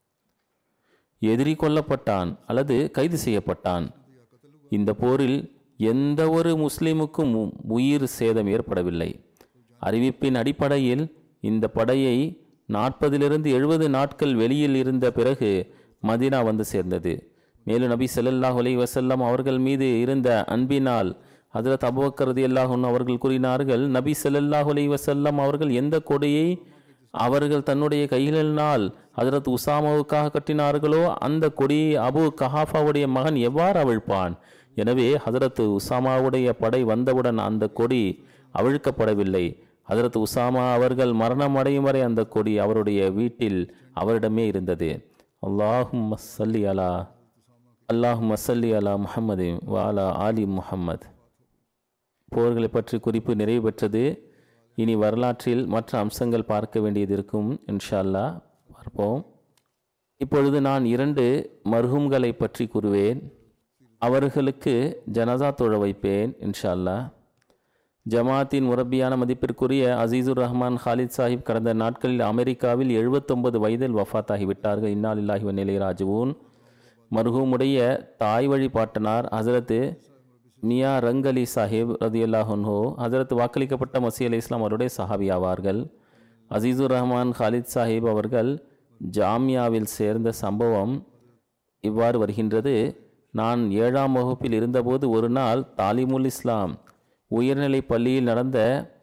எதிரி கொல்லப்பட்டான் அல்லது கைது செய்யப்பட்டான் இந்த போரில் எந்த ஒரு முஸ்லிமுக்கும் உ- உயிர் சேதம் ஏற்படவில்லை அறிவிப்பின் அடிப்படையில் இந்த படையை நாற்பதிலிருந்து எழுபது நாட்கள் வெளியில் இருந்த பிறகு மதீனா வந்து சேர்ந்தது மேலும் நபி ஸல்லல்லாஹு அலைஹி வஸல்லம் அவர்கள் மீது இருந்த அன்பினால் ஹஜரத் அபூபக்கர் ரலியல்லாஹு அன்ஹு அவர்கள் கூறினார்கள் நபி ஸல்லல்லாஹு அலைஹி வஸல்லம் அவர்கள் எந்த கொடியை அவர்கள் தன்னுடைய கைகளினால் ஹஜரத் உசாமாவுக்காக கட்டினார்களோ அந்த கொடியை அபு கஹாஃபாவுடைய மகன் எவ்வாறு அவிழ்ப்பான் எனவே ஹஜரத் உசாமாவுடைய படை வந்தவுடன் அந்த கொடி அவிழ்க்கப்படவில்லை ஹஜரத் உசாமா அவர்கள் மரணம் அடையும் வரை அந்த கொடி அவருடைய வீட்டில் அவரிடமே இருந்தது அல்லாஹும் சல்லி அலா அல்லாஹும் சல்லி அலா முஹம்மது வாலா ஆலி முஹம்மத் போர்களை பற்றி குறிப்பு நிறைவு பெற்றது இனி வரலாற்றில் மற்ற அம்சங்கள் பார்க்க வேண்டியது இருக்கும் இன்ஷா அல்லாஹ் பார்ப்போம் இப்பொழுது நான் இரண்டு மர்ஹூம்களை பற்றி கூறுவேன் அவர்களுக்கு ஜனதா தொழ வைப்பேன் இன்ஷா அல்லாஹ் ஜமாத்தின் முரப்பியான மதிப்பிற்குரிய அசீசுர் ரஹ்மான் ஹாலித் சாஹிப் கடந்த நாட்களில் அமெரிக்காவில் எழுபத்தொன்பது வயதில் வஃபாத்தாகிவிட்டார்கள் இன்னாலில்லாஹி வநிலை ராஜுவூன் மர்ஹூமுடைய தாய் வழி பாட்டனார் ஹசரத்து மியா ரங் அலி சாஹிப் ரதியுல்லாஹன்ஹோ ஹசரத் வாக்களிக்கப்பட்ட மசி அலி இஸ்லாம் அவருடைய சஹாபி ஆவார்கள் அசீசுர் ரஹ்மான் ஹாலித் சாஹிப் அவர்கள் ஜாமியாவில் சேர்ந்த சம்பவம் இவ்வாறு வருகின்றது நான் ஏழாம் வகுப்பில் இருந்தபோது ஒரு நாள் தாலிமுல் இஸ்லாம் உயர்நிலைப் பள்ளியில் நடந்த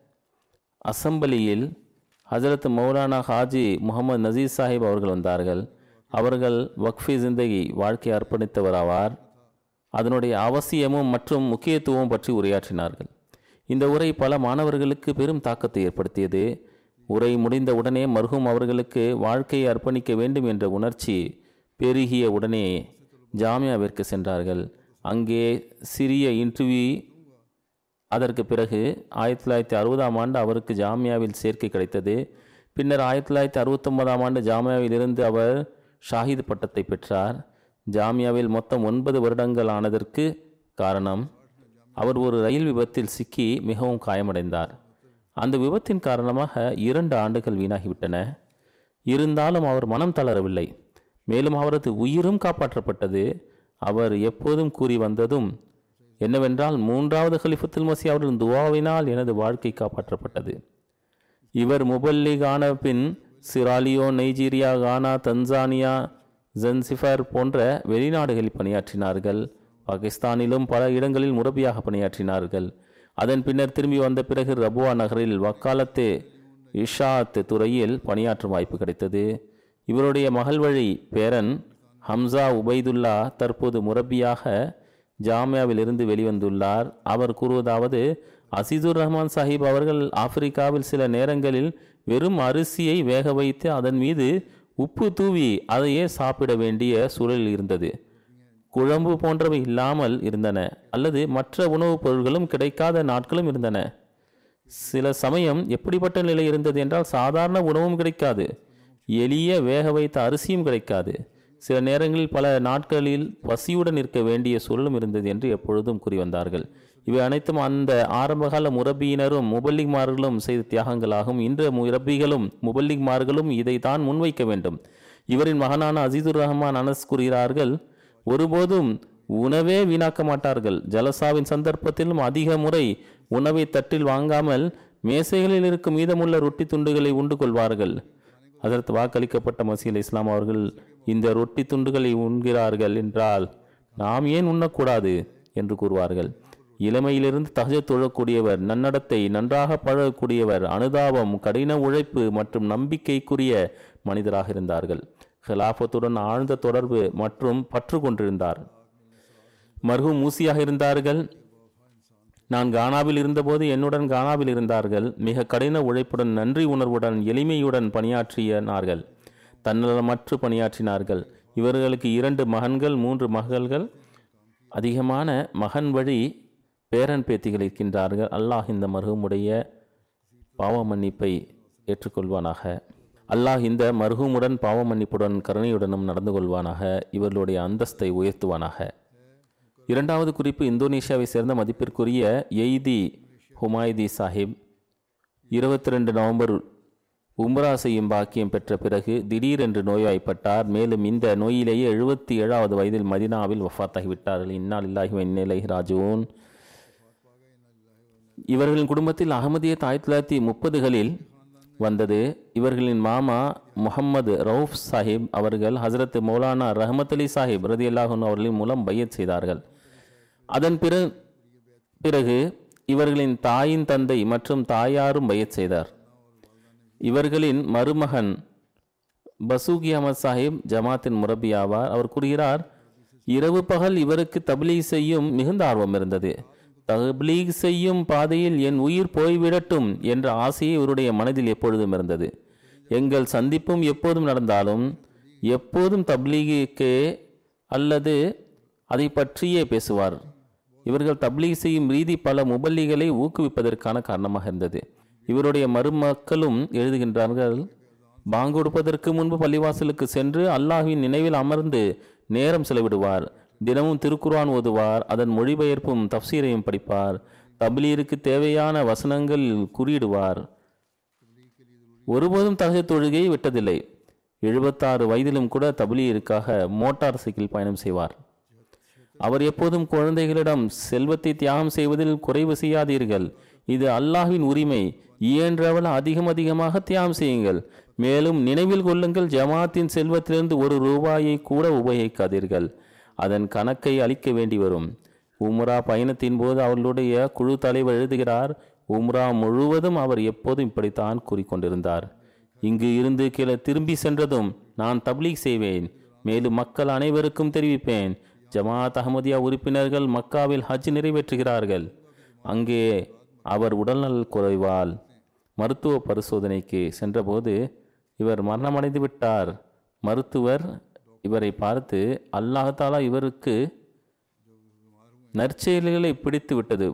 அசம்பலியில் ஹஜரத் மௌலானா ஹாஜி முகமது நசீர் சாஹிப் அவர்கள் வந்தார்கள் அவர்கள் வக்ஃபி ஜிந்தகி வாழ்க்கை அர்ப்பணித்தவர் ஆவார் அதனுடைய அவசியமும் மற்றும் முக்கியத்துவம் பற்றி உரையாற்றினார்கள் இந்த உரை பல மாணவர்களுக்கு பெரும் தாக்கத்தை ஏற்படுத்தியது உரை முடிந்த உடனே மர்ஹூம் அவர்களுக்கு வாழ்க்கையை அர்ப்பணிக்க வேண்டும் என்ற உணர்ச்சி பெருகிய உடனே ஜாமியாவிற்கு சென்றார்கள் அங்கே சிறிய இன்டர்வியூ அதற்கு பிறகு ஆயிரத்தி தொள்ளாயிரத்தி அறுபதாம் ஆண்டு அவருக்கு ஜாமியாவில் சேர்க்கை கிடைத்தது பின்னர் ஆயிரத்தி தொள்ளாயிரத்தி அறுபத்தொன்பதாம் ஆண்டு ஜாமியாவில் இருந்து அவர் ஷாஹித் பட்டத்தை பெற்றார் ஜாமியாவில் மொத்தம் ஒன்பது வருடங்கள் ஆனதற்கு காரணம் அவர் ஒரு ரயில் விபத்தில் சிக்கி மிகவும் காயமடைந்தார் அந்த விபத்தின் காரணமாக இரண்டு ஆண்டுகள் வீணாகிவிட்டன இருந்தாலும் அவர் மனம் தளரவில்லை மேலும் அவரது உயிரும் காப்பாற்றப்பட்டது அவர் எப்போதும் கூறி வந்ததும் என்னவென்றால் மூன்றாவது ஹலிஃபத்துல் மசி அவர்களின் துவாவினால் எனது வாழ்க்கை காப்பாற்றப்பட்டது இவர் முபல்லிக் ஆன பின் சிராலியோ நைஜீரியா கானா தன்சானியா ஜன்சிஃபர் போன்ற வெளிநாடுகளில் பணியாற்றினார்கள் பாகிஸ்தானிலும் பல இடங்களில் முரபியாக பணியாற்றினார்கள் அதன் பின்னர் திரும்பி வந்த பிறகு ரபுவா நகரில் வக்காலத்து இஷாத் துறையில் பணியாற்றும் வாய்ப்பு கிடைத்தது இவருடைய மகள் வழி பேரன் ஹம்சா உபைதுல்லா தற்போது முரப்பியாக ஜாமியாவில் இருந்து வெளிவந்துள்ளார் அவர் கூறுவதாவது அசீதுர் ரஹ்மான் சாஹிப் அவர்கள் ஆப்பிரிக்காவில் சில நேரங்களில் வெறும் அரிசியை வேக வைத்து அதன் மீது உப்பு தூவி அதையே சாப்பிட வேண்டிய சூழல் இருந்தது குழம்பு போன்றவை இல்லாமல் இருந்தன அல்லது மற்ற உணவுப் பொருட்களும் கிடைக்காத நாட்களும் இருந்தன சில சமயம் எப்படிப்பட்ட நிலை இருந்தது என்றால் சாதாரண உணவும் கிடைக்காது எளிய வேக வைத்த அரிசியும் கிடைக்காது சில நேரங்களில் பல நாட்களில் பசியுடன் இருக்க வேண்டிய சூழலும் இருந்தது என்று எப்பொழுதும் கூறி வந்தார்கள் இவை அனைத்தும் அந்த ஆரம்பகால முரபியினரும் முபல்லிக்மார்களும் செய்த தியாகங்களாகும் இன்று முரபிகளும் முபல்லிக்மார்களும் இதைத்தான் முன்வைக்க வேண்டும் இவரின் மகனான அசீதுர் ரஹ்மான் அனஸ் கூறுகிறார்கள் ஒருபோதும் உணவே வீணாக்க மாட்டார்கள் ஜலசாவின் சந்தர்ப்பத்திலும் அதிக முறை உணவை தட்டில் வாங்காமல் மேசைகளில் இருக்கும் மீதமுள்ள ரொட்டி துண்டுகளை உண்டு கொள்வார்கள் அதற்கு வாக்களிக்கப்பட்ட மசீல் இஸ்லாம் அவர்கள் இந்த ரொட்டி துண்டுகளை உண்கிறார்கள் என்றால் நாம் ஏன் உண்ணக்கூடாது என்று கூறுவார்கள் இளமையிலிருந்து தகஜ தொழக்கூடியவர் நன்னடத்தை நன்றாக பழகக்கூடியவர் அனுதாபம் கடின உழைப்பு மற்றும் நம்பிக்கைக்குரிய மனிதராக இருந்தார்கள் ஹிலாஃபத்துடன் ஆழ்ந்த தொடர்பு மற்றும் பற்று கொண்டிருந்தார் மர்ஹூம் மூசியாக இருந்தார்கள் நான் கானாவில் இருந்தபோது என்னுடன் கானாவில் இருந்தார்கள் மிக கடின உழைப்புடன் நன்றி உணர்வுடன் எளிமையுடன் பணியாற்றினார்கள் தன்னலமற்று பணியாற்றினார்கள் இவர்களுக்கு இரண்டு மகன்கள் மூன்று மகள்கள் அதிகமான மகன் வழி பேரன் பேத்திகள் இருக்கின்றார்கள் அல்லாஹ் இந்த மருகமுடைய பாவ மன்னிப்பை ஏற்றுக்கொள்வானாக அல்லாஹ் இந்த மருகமுடன் பாவ மன்னிப்புடன் கருணையுடனும் நடந்து கொள்வானாக இவர்களுடைய அந்தஸ்தை உயர்த்துவானாக இரண்டாவது குறிப்பு இந்தோனேஷியாவை சேர்ந்த மதிப்பிற்குரிய எய்தி ஹுமாய்தி சாஹிப் இருபத்தி ரெண்டு நவம்பர் உம்ரா செய்யும் பாக்கியம் பெற்ற பிறகு திடீரென்று நோய்வாய்ப்பட்டார் மேலும் இந்த நோயிலேயே எழுபத்தி ஏழாவது வயதில் மதினாவில் வஃத்தாகிவிட்டார்கள் இன்னால் இல்லாஹி இந்நிலை ராஜூன் இவர்களின் குடும்பத்தில் அகமதியத் ஆயிரத்தி தொள்ளாயிரத்தி முப்பதுகளில் வந்தது இவர்களின் மாமா முகம்மது ரவுஃப் சாஹிப் அவர்கள் ஹசரத் மௌலானா ரஹமத் அலி சாஹிப் ரதி அல்லாஹன் அவர்களின் மூலம் பையத் செய்தார்கள் அதன் பிற பிறகு இவர்களின் தாயின் தந்தை மற்றும் தாயாரும் பையத் செய்தார் இவர்களின் மருமகன் பசூகி அஹமத் சாஹிப் ஜமாத்தின் முரபி ஆவார் அவர் கூறுகிறார் இரவு பகல் இவருக்கு தப்லீக் செய்யும் மிகுந்த ஆர்வம் இருந்தது தப்லீக் செய்யும் பாதையில் என் உயிர் போய்விடட்டும் என்ற ஆசையை இவருடைய மனதில் எப்பொழுதும் இருந்தது எங்கள் சந்திப்பும் எப்போதும் நடந்தாலும் எப்போதும் தப்லீகுக்கே அல்லது அதை பற்றியே பேசுவார் இவர்கள் தப்லீக் செய்யும் ரீதி பல முபல்லிகளை ஊக்குவிப்பதற்கான காரணமாக இருந்தது இவருடைய மருமக்களும் எழுதுகின்றார்கள் பாங்கு கொடுப்பதற்கு முன்பு பள்ளிவாசலுக்கு சென்று அல்லாஹ்வின் நினைவில் அமர்ந்து நேரம் செலவிடுவார் தினமும் திருக்குர்ஆன் ஓதுவார் அதன் மொழிபெயர்ப்பும் தப்சீரையும் படிப்பார் தப்லீருக்கு தேவையான வசனங்கள் குறியிடுவார் ஒருபோதும் தகஜ தொழுகையை விட்டதில்லை எழுபத்தாறு வயதிலும் கூட தபிலீருக்காக மோட்டார் சைக்கிள் பயணம் செய்வார் அவர் எப்போதும் குழந்தைகளிடம் செல்வத்தை தியாகம் செய்வதில் குறைவு செய்யாதீர்கள் இது அல்லாஹ்வின் உரிமை இயன்றவள் அதிகம் அதிகமாக தியாகம் செய்யுங்கள் மேலும் நினைவில் கொள்ளுங்கள் ஜமாத்தின் செல்வத்திலிருந்து ஒரு ரூபாயை கூட உபயோகிக்காதீர்கள் அதன் கணக்கை அளிக்க வேண்டி வரும் உம்ரா பயணத்தின் போது அவர்களுடைய குழு தலைவர் எழுதுகிறார் உம்ரா முழுவதும் அவர் எப்போதும் இப்படித்தான் கூறிக்கொண்டிருந்தார் இங்கு இருந்து கீழே திரும்பி சென்றதும் நான் தப்லீக் செய்வேன் மேலும் மக்கள் அனைவருக்கும் தெரிவிப்பேன் ஜமாத் அஹமதியா உறுப்பினர்கள் மக்காவில் ஹஜ் நிறைவேற்றுகிறார்கள் அங்கே அவர் உடல்நல குறைவால் மருத்துவ பரிசோதனைக்கு சென்றபோது இவர் மரணமடைந்து விட்டார் மருத்துவர் இவரை பார்த்து அல்லாஹாலா இவருக்கு நற்செயல்களை பிடித்து விட்டது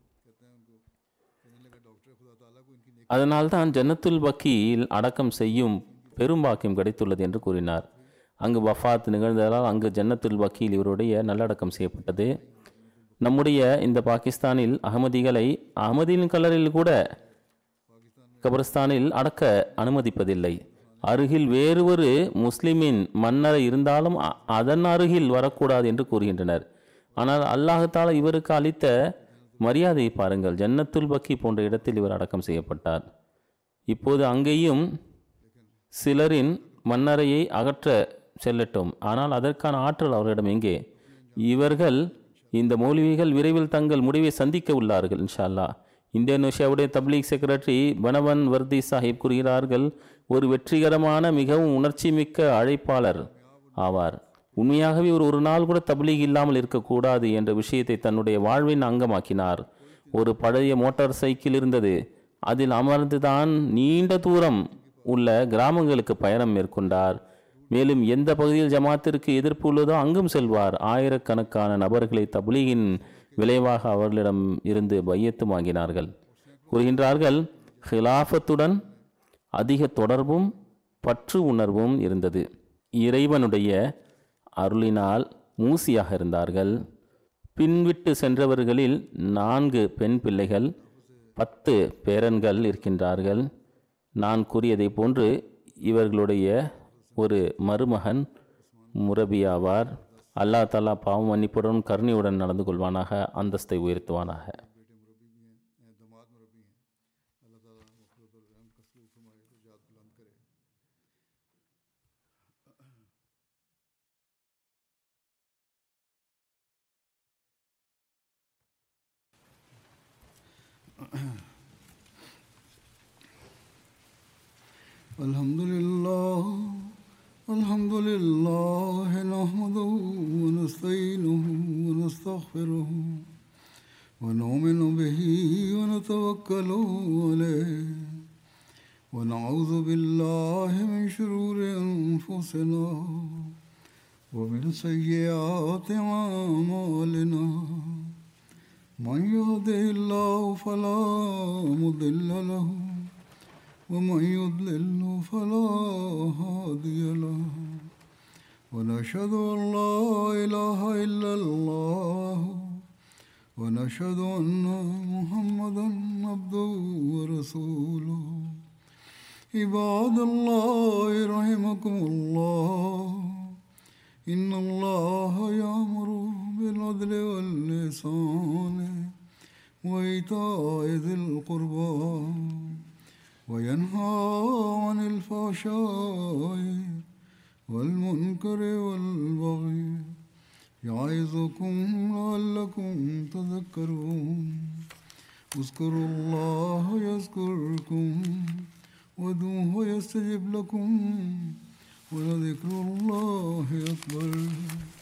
அதனால்தான் ஜன்னத்துல் பக்கியில் அடக்கம் செய்யும் பெரும் பாக்கியம் கிடைத்துள்ளது என்று கூறினார் அங்கு வஃபாத் நிகழ்ந்ததால் அங்கு ஜன்னத்துல் பக்கியில் இவருடைய நல்லடக்கம் செய்யப்பட்டது நம்முடைய இந்த பாகிஸ்தானில் அகமதிகளை அகமதியின் கலரில் கூட கபரஸ்தானில் அடக்க அனுமதிப்பதில்லை அருகில் வேறு ஒரு முஸ்லிமின் மன்னரை இருந்தாலும் அ- அதன் அருகில் வரக்கூடாது என்று கூறுகின்றனர் ஆனால் அல்லாஹால இவருக்கு அளித்த மரியாதையை பாருங்கள் ஜன்னத்துல் பக்கி போன்ற இடத்தில் இவர் அடக்கம் செய்யப்பட்டார் இப்போது அங்கேயும் சிலரின் மன்னரையை அகற்ற செல்லட்டும் ஆனால் அதற்கான ஆற்றல் அவர்களிடம் எங்கே இவர்கள் இந்த மௌலவிகள் விரைவில் தங்கள் முடிவை சந்திக்க உள்ளார்கள் இன்ஷா அல்லாஹ் இந்தோனேஷியாவுடைய தப்லீக் செக்ரட்டரி பனவன் வர்தி சாஹிப் கூறுகிறார்கள் ஒரு வெற்றிகரமான மிகவும் உணர்ச்சி மிக்க அழைப்பாளர் ஆவார் உண்மையாகவே ஒரு ஒரு நாள் கூட தப்லீக் இல்லாமல் இருக்கக்கூடாது என்ற விஷயத்தை தன்னுடைய வாழ்வின் அங்கமாக்கினார் ஒரு பழைய மோட்டார் சைக்கிள் இருந்தது அதில் அமர்ந்துதான் நீண்ட தூரம் உள்ள கிராமங்களுக்கு பயணம் மேற்கொண்டார் மேலும் எந்த பகுதியில் ஜமாத்திற்கு எதிர்ப்பு உள்ளதோ அங்கும் செல்வார் ஆயிரக்கணக்கான நபர்களை தப்லீகின் விளைவாக அவர்களிடம் இருந்து பையத்து வாங்கினார்கள் கூறுகின்றார்கள் ஹிலாஃபத்துடன் அதிக தொடர்பும் பற்று உணர்வும் இருந்தது இறைவனுடைய அருளினால் மூசியாக இருந்தார்கள் பின்விட்டு சென்றவர்களில் நான்கு பெண் பிள்ளைகள் பத்து பேரன்கள் இருக்கின்றார்கள் நான் கூறியதைப் போன்று இவர்களுடைய ஒரு மருமகன் முரபியாவார் அல்லா தலா பாவம் மன்னிப்புடன் கருணையுடன் நடந்து கொள்வானாக அந்தஸ்தை உயர்த்துவானாக الحمد لله الحمد لله نحمده ونستعينه ونستغفره ونؤمن به ونتوكل عليه ونعوذ بالله من شرور أنفسنا ومن سيئات أعمالنا من يهده الله فلا مضل له ومن يضلل فلا هادي له ونشهد ان لا اله الا الله ونشهد ان محمدا عبده ورسوله عباد الله رحمكم الله ان الله يامر بالعدل واللسان وايتاء ذي القربى وينهى عن الفحشاء والمنكر والبغي يعظكم لعلكم تذكرون اذكروا الله يذكركم ودوه يستجب لكم ولذكر الله أكبر